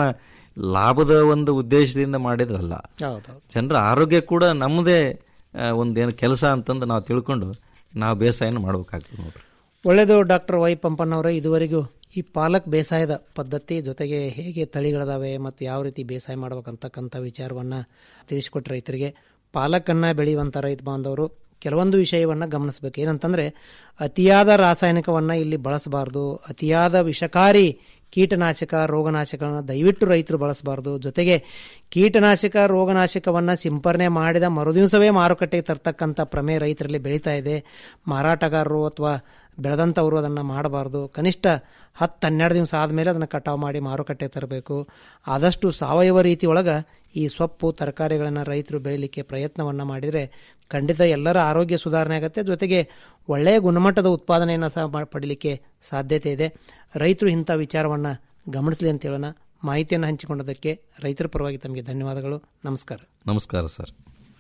S9: ಲಾಭದ ಒಂದು ಉದ್ದೇಶದಿಂದ ಮಾಡಿದ್ರಲ್ಲ
S8: ಹೌದೌದು
S9: ಜನರ ಆರೋಗ್ಯ ಕೂಡ ನಮ್ಮದೇ ಆ, ಒಂದೇನು ಕೆಲಸ ಅಂತಂದು ನಾವು ತಿಳ್ಕೊಂಡು ನಾವು ಬೇಸಾಯನ ಮಾಡ್ಬೇಕಾಗ್ತದೆ ನೋಡ್ರಿ
S8: ಒಳ್ಳೆಯದು ಡಾಕ್ಟರ್ ವೈ ಪಂಪಣ್ಣವರೇ ಇದುವರೆಗೂ ಈ ಪಾಲಕ್ ಬೇಸಾಯದ ಪದ್ಧತಿ ಜೊತೆಗೆ ಹೇಗೆ ತಳಿಗಳಿದಾವೆ ಮತ್ತು ಯಾವ ರೀತಿ ಬೇಸಾಯ ಮಾಡ್ಬೇಕಂತಕ್ಕಂಥ ವಿಚಾರವನ್ನು ತಿಳಿಸಿಕೊಟ್ರೆ ರೈತರಿಗೆ ಪಾಲಕನ್ನು ಬೆಳೆಯುವಂಥ ರೈತ ಬಾಂಧವರು ಕೆಲವೊಂದು ವಿಷಯವನ್ನು ಗಮನಿಸಬೇಕು ಏನಂತಂದರೆ ಅತಿಯಾದ ರಾಸಾಯನಿಕವನ್ನು ಇಲ್ಲಿ ಬಳಸಬಾರ್ದು ಅತಿಯಾದ ವಿಷಕಾರಿ ಕೀಟನಾಶಕ ರೋಗನಾಶಕಗಳನ್ನ ದಯವಿಟ್ಟು ರೈತರು ಬಳಸಬಾರ್ದು ಜೊತೆಗೆ ಕೀಟನಾಶಕ ರೋಗನಾಶಕವನ್ನು ಸಿಂಪರಣೆ ಮಾಡಿದ ಮರುದಿವಸವೇ ಮಾರುಕಟ್ಟೆಗೆ ತರ್ತಕ್ಕಂಥ ಪ್ರಮೇ ರೈತರಲ್ಲಿ ಬೆಳೀತಾ ಇದೆ ಮಾರಾಟಗಾರರು ಅಥವಾ ಬೆಳೆದಂಥವರು ಅದನ್ನು ಮಾಡಬಾರ್ದು ಕನಿಷ್ಠ ಹತ್ತು ಹನ್ನೆರಡು ದಿವಸ ಆದಮೇಲೆ ಅದನ್ನು ಕಟಾವು ಮಾಡಿ ಮಾರುಕಟ್ಟೆ ತರಬೇಕು ಆದಷ್ಟು ಸಾವಯವ ರೀತಿ ಒಳಗೆ ಈ ಸೊಪ್ಪು ತರಕಾರಿಗಳನ್ನು ರೈತರು ಬೆಳೀಲಿಕ್ಕೆ ಪ್ರಯತ್ನವನ್ನು ಮಾಡಿದರೆ ಖಂಡಿತ ಎಲ್ಲರ ಆರೋಗ್ಯ ಸುಧಾರಣೆ ಆಗುತ್ತೆ ಜೊತೆಗೆ ಒಳ್ಳೆಯ ಗುಣಮಟ್ಟದ ಉತ್ಪಾದನೆಯನ್ನು ಸಹ ಮಾ- ಪಡೀಲಿಕ್ಕೆ ಸಾಧ್ಯತೆ ಇದೆ ರೈತರು ಇಂಥ ವಿಚಾರವನ್ನು ಗಮನಿಸಲಿ ಅಂತ ಹೇಳೋಣ ಮಾಹಿತಿಯನ್ನು ಹಂಚಿಕೊಂಡದಕ್ಕೆ ರೈತರ ಪರವಾಗಿ ತಮಗೆ ಧನ್ಯವಾದಗಳು ನಮಸ್ಕಾರ
S9: ನಮಸ್ಕಾರ ಸರ್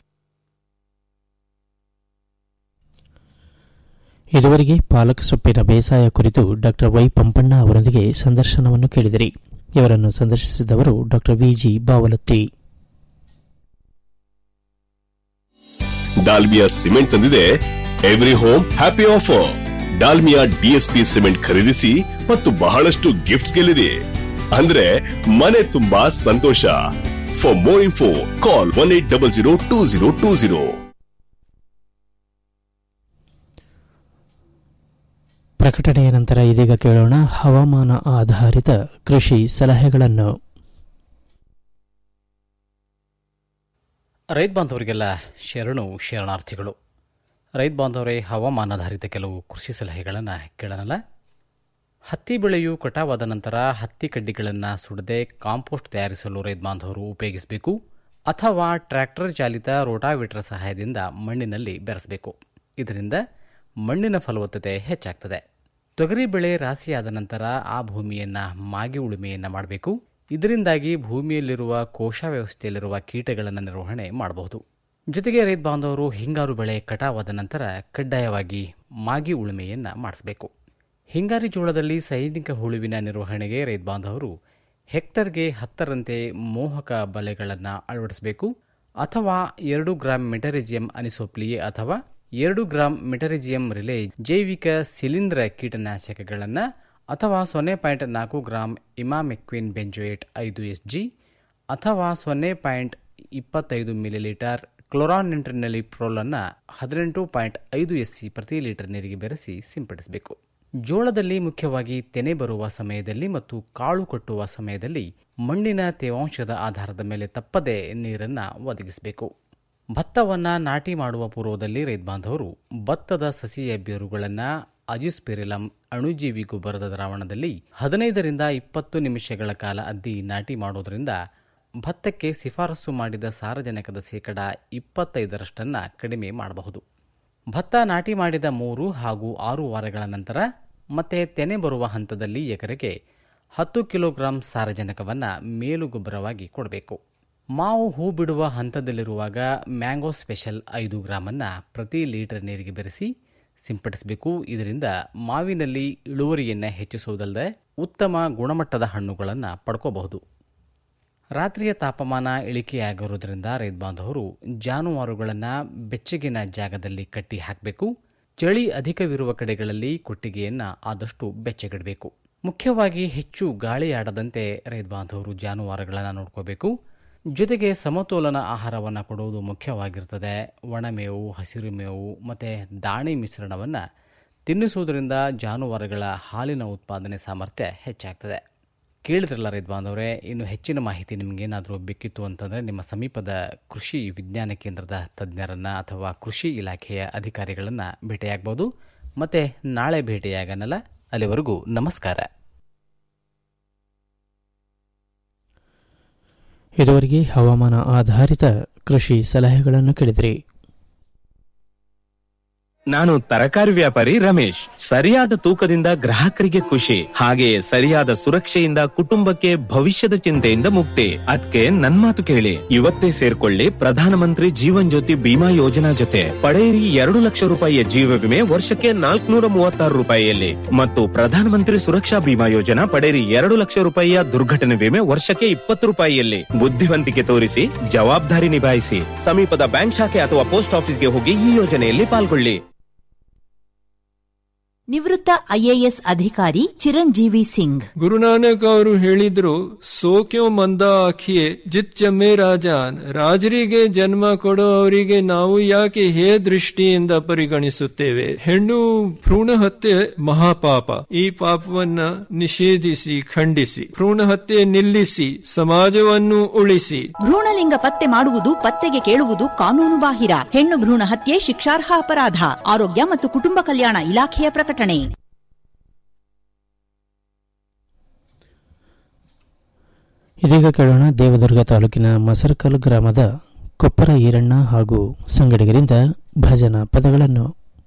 S4: ಇದುವರೆಗೆ ಪಾಲಕ್ ಸೊಪ್ಪಿನ ಬೇಸಾಯ ಕುರಿತು ಡಾಕ್ಟರ್ ವೈ ಪಂಪಣ್ಣ ಅವರೊಂದಿಗೆ ಸಂದರ್ಶನವನ್ನು ಕೇಳಿದಿರಿ ಇವರನ್ನು ಸಂದರ್ಶಿಸಿದವರು doctor V G Bavalatti
S6: Dalmia cement ತಂದಿದೆ every home happy offer Dalmia DSP cement ಖರೀದಿಸಿ ಮತ್ತು ಬಹಳಷ್ಟು ಗಿಫ್ಟ್ಸ್ ಗೆಲ್ಲಿರಿ ಅಂದ್ರೆ ಮನೆ ತುಂಬಾ ಸಂತೋಷ for more info call one eight double zero two zero two zero
S4: ಪ್ರಕಟಣೆಯ ನಂತರ ಇದೀಗ ಕೇಳೋಣ ಹವಾಮಾನ ಆಧಾರಿತ ಕೃಷಿ ಸಲಹೆಗಳನ್ನು
S10: ರೈತ ಬಾಂಧವರಿಗೆಲ್ಲ ಶರಣು ಶರಣಾರ್ಥಿಗಳು ರೈತ ಬಾಂಧವರೇ ಹವಾಮಾನಾಧಾರಿತ ಕೆಲವು ಕೃಷಿ ಸಲಹೆಗಳನ್ನು ಕೇಳೋಣಲ್ಲ ಹತ್ತಿ ಬೆಳೆಯು ಕಟಾವಾದ ನಂತರ ಹತ್ತಿ ಕಡ್ಡಿಗಳನ್ನು ಸುಡದೆ ಕಾಂಪೋಸ್ಟ್ ತಯಾರಿಸಲು ರೈತ ಬಾಂಧವರು ಉಪಯೋಗಿಸಬೇಕು ಅಥವಾ ಟ್ರ್ಯಾಕ್ಟರ್ ಚಾಲಿತ ರೋಟಾವೇಟರ್ ಸಹಾಯದಿಂದ ಮಣ್ಣಿನಲ್ಲಿ ಬೆರೆಸಬೇಕು ಇದರಿಂದ ಮಣ್ಣಿನ ಫಲವತ್ತತೆ ಹೆಚ್ಚಾಗ್ತದೆ ತೊಗರಿ ಬೆಳೆ ರಾಸಿಯಾದ ನಂತರ ಆ ಭೂಮಿಯನ್ನು ಮಾಗಿ ಉಳುಮೆಯನ್ನು ಮಾಡಬೇಕು ಇದರಿಂದಾಗಿ ಭೂಮಿಯಲ್ಲಿರುವ ಕೋಶ ವ್ಯವಸ್ಥೆಯಲ್ಲಿರುವ ಕೀಟಗಳನ್ನು ನಿರ್ವಹಣೆ ಮಾಡಬಹುದು ಜೊತೆಗೆ ರೈತ ಬಾಂಧವರು ಹಿಂಗಾರು ಬೆಳೆ ಕಟಾವಾದ ನಂತರ ಕಡ್ಡಾಯವಾಗಿ ಮಾಗಿ ಉಳುಮೆಯನ್ನು ಮಾಡಿಸಬೇಕು ಹಿಂಗಾರಿ ಜೋಳದಲ್ಲಿ ಸೈನಿಕ ಹುಳುವಿನ ನಿರ್ವಹಣೆಗೆ ರೈತ ಬಾಂಧವರು ಹೆಕ್ಟರ್ಗೆ ಹತ್ತರಂತೆ ಮೋಹಕ ಬಲೆಗಳನ್ನು ಅಳವಡಿಸಬೇಕು ಅಥವಾ ಎರಡು ಗ್ರಾಂ ಮೆಟರಿಜಿಯಂ ಅನಿಸೋಪ್ಲಿಯೆ ಅಥವಾ ಎರಡು ಗ್ರಾಂ ಮೆಟರಿಜಿಯಂ ರಿಲೇ ಜೈವಿಕ ಶಿಲೀಂಧ್ರ ಕೀಟನಾಶಕಗಳನ್ನು ಅಥವಾ ಸೊನ್ನೆ ಪಾಯಿಂಟ್ ನಾಲ್ಕು ಗ್ರಾಂ ಇಮಾಮೆಕ್ವಿನ್ ಬೆಂಜೋಯೇಟ್ ಐದು ಎಸ್ ಜಿ ಅಥವಾ ಸೊನ್ನೆ ಪಾಯಿಂಟ್ ಇಪ್ಪತ್ತೈದು ಮಿಲಿಲೀಟರ್ ಕ್ಲೋರಾನಿಂಟ್ರಿನಲ್ಲಿ ಪ್ರೋಲನ್ನು ಹದಿನೆಂಟು ಪಾಯಿಂಟ್ ಐದು ಎಸ್ ಸಿ ಪ್ರತಿ ಲೀಟರ್ ನೀರಿಗೆ ಬೆರೆಸಿ ಸಿಂಪಡಿಸಬೇಕು ಜೋಳದಲ್ಲಿ ಮುಖ್ಯವಾಗಿ ತೆನೆ ಬರುವ ಸಮಯದಲ್ಲಿ ಮತ್ತು ಕಾಳು ಕಟ್ಟುವ ಸಮಯದಲ್ಲಿ ಮಣ್ಣಿನ ತೇವಾಂಶದ ಆಧಾರದ ಮೇಲೆ ತಪ್ಪದೆ ನೀರನ್ನು ಒದಗಿಸಬೇಕು ಭತ್ತವನ್ನು ನಾಟಿ ಮಾಡುವ ಪೂರ್ವದಲ್ಲಿ ರೈತ ಬಾಂಧವರು ಭತ್ತದ ಸಸಿಯ ಬೇರುಗಳನ್ನು ಅಜಿಸ್ಪೆರಿಲಂ ಅಣುಜೀವಿ ಗೊಬ್ಬರದ ದ್ರಾವಣದಲ್ಲಿ ಹದಿನೈದರಿಂದ ಇಪ್ಪತ್ತು ನಿಮಿಷಗಳ ಕಾಲ ಅದ್ದಿ ನಾಟಿ ಮಾಡೋದರಿಂದ ಭತ್ತಕ್ಕೆ ಶಿಫಾರಸು ಮಾಡಿದ ಸಾರಜನಕದ ಶೇಕಡ ಇಪ್ಪತ್ತೈದರಷ್ಟನ್ನು ಕಡಿಮೆ ಮಾಡಬಹುದು ಭತ್ತ ನಾಟಿ ಮಾಡಿದ ಮೂರು ಹಾಗೂ ಆರು ವಾರಗಳ ನಂತರ ಮತ್ತೆ ತೆನೆ ಬರುವ ಹಂತದಲ್ಲಿ ಎಕರೆಗೆ ಹತ್ತು ಕಿಲೋಗ್ರಾಂ ಸಾರಜನಕವನ್ನು ಮೇಲು ಗೊಬ್ಬರವಾಗಿ ಕೊಡಬೇಕು ಮಾವು ಹೂ ಬಿಡುವ ಹಂತದಲ್ಲಿರುವಾಗ ಮ್ಯಾಂಗೋ ಸ್ಪೆಷಲ್ ಐದು ಗ್ರಾಮನ್ನು ಪ್ರತಿ ಲೀಟರ್ ನೀರಿಗೆ ಬೆರೆಸಿ ಸಿಂಪಡಿಸಬೇಕು ಇದರಿಂದ ಮಾವಿನಲ್ಲಿ ಇಳುವರಿಯನ್ನು ಹೆಚ್ಚಿಸುವುದಲ್ಲದೆ ಉತ್ತಮ ಗುಣಮಟ್ಟದ ಹಣ್ಣುಗಳನ್ನು ಪಡ್ಕೋಬಹುದು ರಾತ್ರಿಯ ತಾಪಮಾನ ಇಳಿಕೆಯಾಗಿರುವುದರಿಂದ ರೈತ ಬಾಂಧವರು ಜಾನುವಾರುಗಳನ್ನು ಬೆಚ್ಚಗಿನ ಜಾಗದಲ್ಲಿ ಕಟ್ಟಿ ಹಾಕಬೇಕು ಚಳಿ ಅಧಿಕವಿರುವ ಕಡೆಗಳಲ್ಲಿ ಕೊಟ್ಟಿಗೆಯನ್ನು ಆದಷ್ಟು ಬೆಚ್ಚಗಿಡಬೇಕು ಮುಖ್ಯವಾಗಿ ಹೆಚ್ಚು ಗಾಳಿಯಾಡದಂತೆ ರೈತ ಬಾಂಧವರು ಜಾನುವಾರುಗಳನ್ನು ನೋಡ್ಕೋಬೇಕು ಜೊತೆಗೆ ಸಮತೋಲನ ಆಹಾರವನ್ನು ಕೊಡುವುದು ಮುಖ್ಯವಾಗಿರ್ತದೆ ಒಣಮೇವು ಹಸಿರು ಮೇವು ಮತ್ತು ದಾಣಿ ಮಿಶ್ರಣವನ್ನು ತಿನ್ನಿಸುವುದರಿಂದ ಜಾನುವಾರುಗಳ ಹಾಲಿನ ಉತ್ಪಾದನೆ ಸಾಮರ್ಥ್ಯ ಹೆಚ್ಚಾಗ್ತದೆ ಕೇಳಿದ್ರಲ್ಲ ರೈತ ಬಾಂಧವರೇ ಇನ್ನು ಹೆಚ್ಚಿನ ಮಾಹಿತಿ ನಿಮಗೇನಾದರೂ ಬೇಕಿತ್ತು ಅಂತಂದರೆ ನಿಮ್ಮ ಸಮೀಪದ ಕೃಷಿ ವಿಜ್ಞಾನ ಕೇಂದ್ರದ ತಜ್ಞರನ್ನು ಅಥವಾ ಕೃಷಿ ಇಲಾಖೆಯ ಅಧಿಕಾರಿಗಳನ್ನು ಭೇಟಿಯಾಗ್ಬೋದು ಮತ್ತು ನಾಳೆ ಭೇಟಿಯಾಗನಲ್ಲ ಅಲ್ಲಿವರೆಗೂ ನಮಸ್ಕಾರ
S4: ಇದುವರೆಗೆ ಹವಾಮಾನ ಆಧಾರಿತ ಕೃಷಿ ಸಲಹೆಗಳನ್ನು ಕೇಳಿದಿರಿ
S11: ನಾನು ತರಕಾರಿ ವ್ಯಾಪಾರಿ ರಮೇಶ್ ಸರಿಯಾದ ತೂಕದಿಂದ ಗ್ರಾಹಕರಿಗೆ ಖುಷಿ ಹಾಗೆಯೇ ಸರಿಯಾದ ಸುರಕ್ಷೆಯಿಂದ ಕುಟುಂಬಕ್ಕೆ ಭವಿಷ್ಯದ ಚಿಂತೆಯಿಂದ ಮುಕ್ತಿ ಅದಕ್ಕೆ ನನ್ ಮಾತು ಕೇಳಿ ಇವತ್ತೇ ಸೇರ್ಕೊಳ್ಳಿ ಪ್ರಧಾನಮಂತ್ರಿ ಜೀವನ್ ಜ್ಯೋತಿ ಬಿಮಾ ಯೋಜನಾ ಜೊತೆ ಪಡೆಯಿರಿ ಎರಡು ಲಕ್ಷ ರೂಪಾಯಿಯ ಜೀವ ವಿಮೆ ವರ್ಷಕ್ಕೆ ನಾಲ್ಕುನೂರ ಮೂವತ್ತಾರು ರೂಪಾಯಿಯಲ್ಲಿ ಮತ್ತು ಪ್ರಧಾನಮಂತ್ರಿ ಸುರಕ್ಷಾ ಬಿಮಾ ಯೋಜನಾ ಪಡೆಯಿರಿ ಎರಡು ಲಕ್ಷ ರೂಪಾಯಿಯ ದುರ್ಘಟನೆ ವಿಮೆ ವರ್ಷಕ್ಕೆ ಇಪ್ಪತ್ತು ರೂಪಾಯಿಯಲ್ಲಿ ಬುದ್ಧಿವಂತಿಕೆ ತೋರಿಸಿ ಜವಾಬ್ದಾರಿ ನಿಭಾಯಿಸಿ ಸಮೀಪದ ಬ್ಯಾಂಕ್ ಶಾಖೆ ಅಥವಾ ಪೋಸ್ಟ್ ಆಫೀಸ್ಗೆ ಹೋಗಿ ಈ ಯೋಜನೆಯಲ್ಲಿ ಪಾಲ್ಗೊಳ್ಳಿ
S12: ನಿವೃತ್ತ ಐಎಎಸ್ ಅಧಿಕಾರಿ ಚಿರಂಜೀವಿ ಸಿಂಗ್
S13: ಗುರುನಾನಕ್ ಅವರು ಹೇಳಿದ್ರು ಸೋಕ್ಯೋ ಮಂದ ಆಖಿಯೇ ಜಿತ್ ಜಮ್ಮೆ ರಾಜಾನ್ ರಾಜರಿಗೆ ಜನ್ಮ ಕೊಡೋ ಅವರಿಗೆ ನಾವು ಯಾಕೆ ಹೇ ದೃಷ್ಟಿಯಿಂದ ಪರಿಗಣಿಸುತ್ತೇವೆ ಹೆಣ್ಣು ಭ್ರೂಣ ಹತ್ಯೆ ಮಹಾಪಾಪ ಈ ಪಾಪವನ್ನ ನಿಷೇಧಿಸಿ ಖಂಡಿಸಿ ಭ್ರೂಣ ಹತ್ಯೆ ನಿಲ್ಲಿಸಿ ಸಮಾಜವನ್ನು ಉಳಿಸಿ
S12: ಭ್ರೂಣಲಿಂಗ ಪತ್ತೆ ಮಾಡುವುದು ಪತ್ತೆಗೆ ಕೇಳುವುದು ಕಾನೂನು ಬಾಹಿರ ಹೆಣ್ಣು ಭ್ರೂಣ ಹತ್ಯೆ ಶಿಕ್ಷಾರ್ಹ ಅಪರಾಧ ಆರೋಗ್ಯ ಮತ್ತು ಕುಟುಂಬ ಕಲ್ಯಾಣ ಇಲಾಖೆಯ ಪ್ರಕಟಣೆ ಪ್ರಕಟಣೆ
S4: ಇದೀಗ ಕೇಳೋಣ ದೇವದುರ್ಗ ತಾಲೂಕಿನ ಮಸರಕಲ್ ಗ್ರಾಮದ ಕೊಪ್ಪರ ಈರಣ್ಣ ಹಾಗೂ ಸಂಗಡಿಗರಿಂದ ಭಜನಾ ಪದಗಳನ್ನು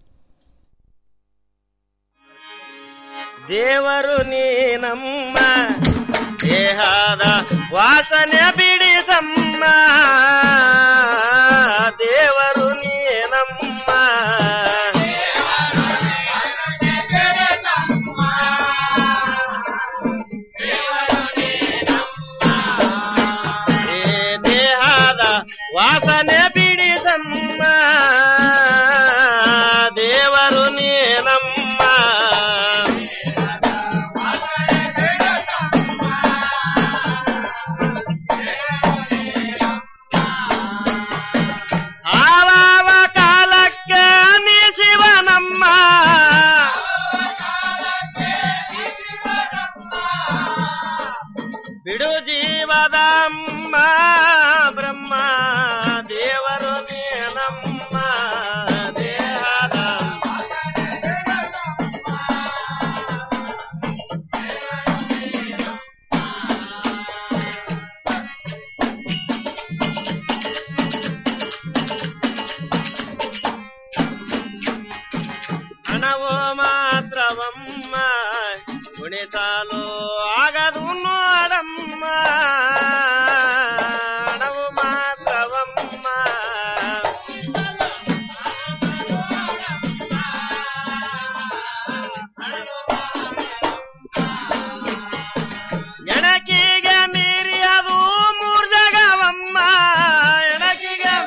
S5: ದೇವರು ನೀನಮ್ಮ ದೇಹದ ವಾಸನೆ ಬಿಡಿಸಮ್ಮ ದೇವರು ನೀನಮ್ಮ ಏ ದೇಹದ ವಾಸನೆ ಬಿಡಿಸಮ್ಮ ದೇವರು ನೀನಮ್ಮ ಆವಾವ ಕಾಲಕ್ಕೆ ನೀ ಶಿವನಮ್ಮ ಬಿಡು ಜೀವದಮ್ಮ ಬ್ರಹ್ಮ ದೇವರು ನೀನಮ್ಮ ದೇಹದ ಹಣವು ಮಾತ್ರವಮ್ಮ ಕುಣಿಸಲು ಆಗದು ನೋಡಮ್ಮ ಹಣವು ಮಾತ್ರವಮ್ಮ ಎಣಕಿಗೆ ಮೀರಿ ಅದು ಮೂರ್ ಜಗವಮ್ಮ ಎಣಕಿಗೆ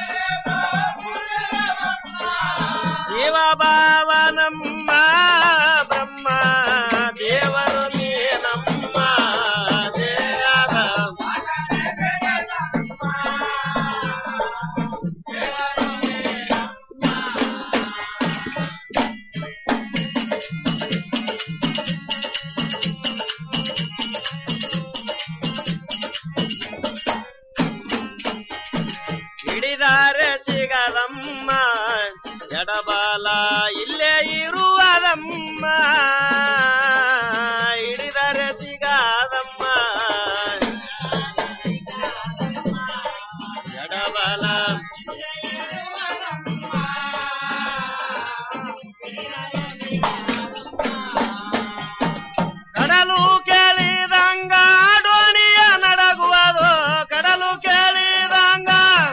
S5: ಶಿವ ಭಾವನಮ್ಮ ಬ್ರಹ್ಮ ದೇವರು ನೀನಮ್ಮ ದೇವ ಹಿಡಿದಾರೆ ಸಿಗದಮ್ಮ ಎಡಬಲ ಇಲ್ಲೇ ಇರುವುದಮ್ಮ ಹಿಡಿದರೆ ಸಿಗದಮ್ಮ ಎಡಬಲ ಕಡಲು ಕೇಳಿದಂಗ ಡೋಣಿಯ ನಡಗುವುದು ಕಡಲು ಕೇಳಿದಂಗ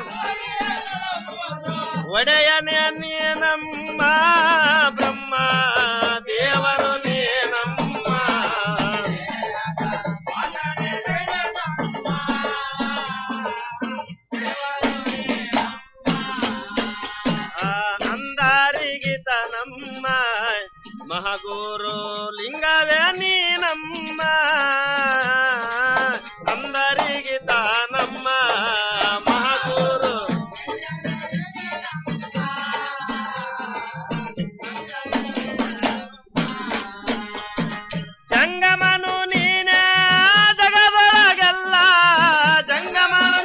S5: ಒಡೆಯನೇ ನೀನಮ್ಮ ಬ್ರಹ್ಮ ದೇವರು ನೀನಮ್ಮ ಆ ಅಂದಾರಿಗಿತನಮ್ಮ ಮಹಗುರು ಲಿಂಗವೇ ನೀನಮ್ಮ ಅಂದರಿಗಿತಾನಮ್ಮ ಮಹಗುರು ಜಂಗಮನು ನೀನೇ ಜಗದೊಳಗೆಲ್ಲ ಜಂಗಮನು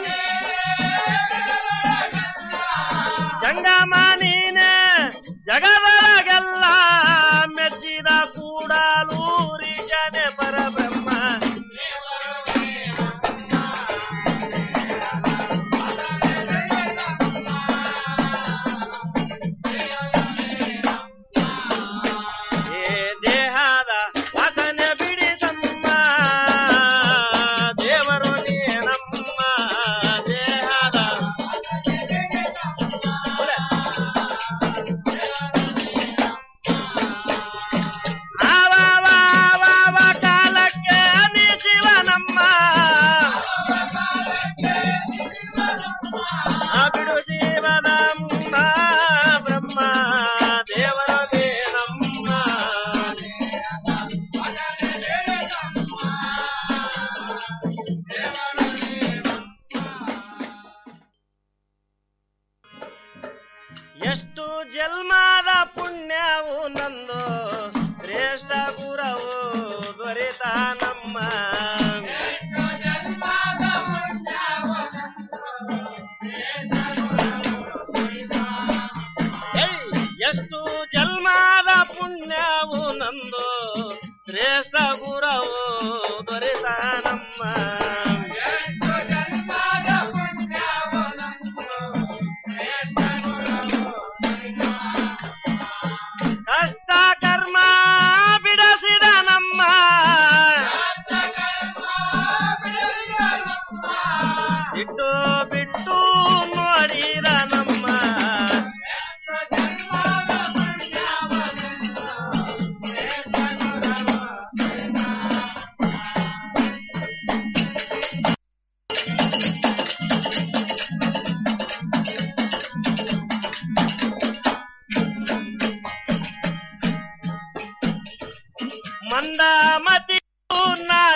S5: ಜಂಗಮ ನೀನೇ ಜಗದೊಳಗೆಲ್ಲ ಮೆಚ್ಚಿದ ಕೂಡಲು ರೀಶನೆ ಪರಬ್ರಹ್ಮ ಏ ದೇಹದ ವಾಸನೆ ಬಿಡಿಸಮ್ಮ ದೇವರು ನೀನಮ್ಮ ದೇಹದ ಆವಾವ ಕಾಲಕ್ಕೆ ನೀ ಶಿವನಮ್ಮ ಆ ಬಿಡು ಜೀವನಮ್ಮ ಬ್ರಹ್ಮ ದೇವರ ನಮ್ಮ ಎಷ್ಟು ಜನ್ಮದ ಪುಣ್ಯವು ನಂದು ಶ್ರೇಷ್ಠ ಗುರವು ದೊರೆತ ನಮ್ಮ ಏಯ್! ಎಷ್ಟು ಜನ್ಮದ ಪುಣ್ಯವು ಮಂದ ಮತಿ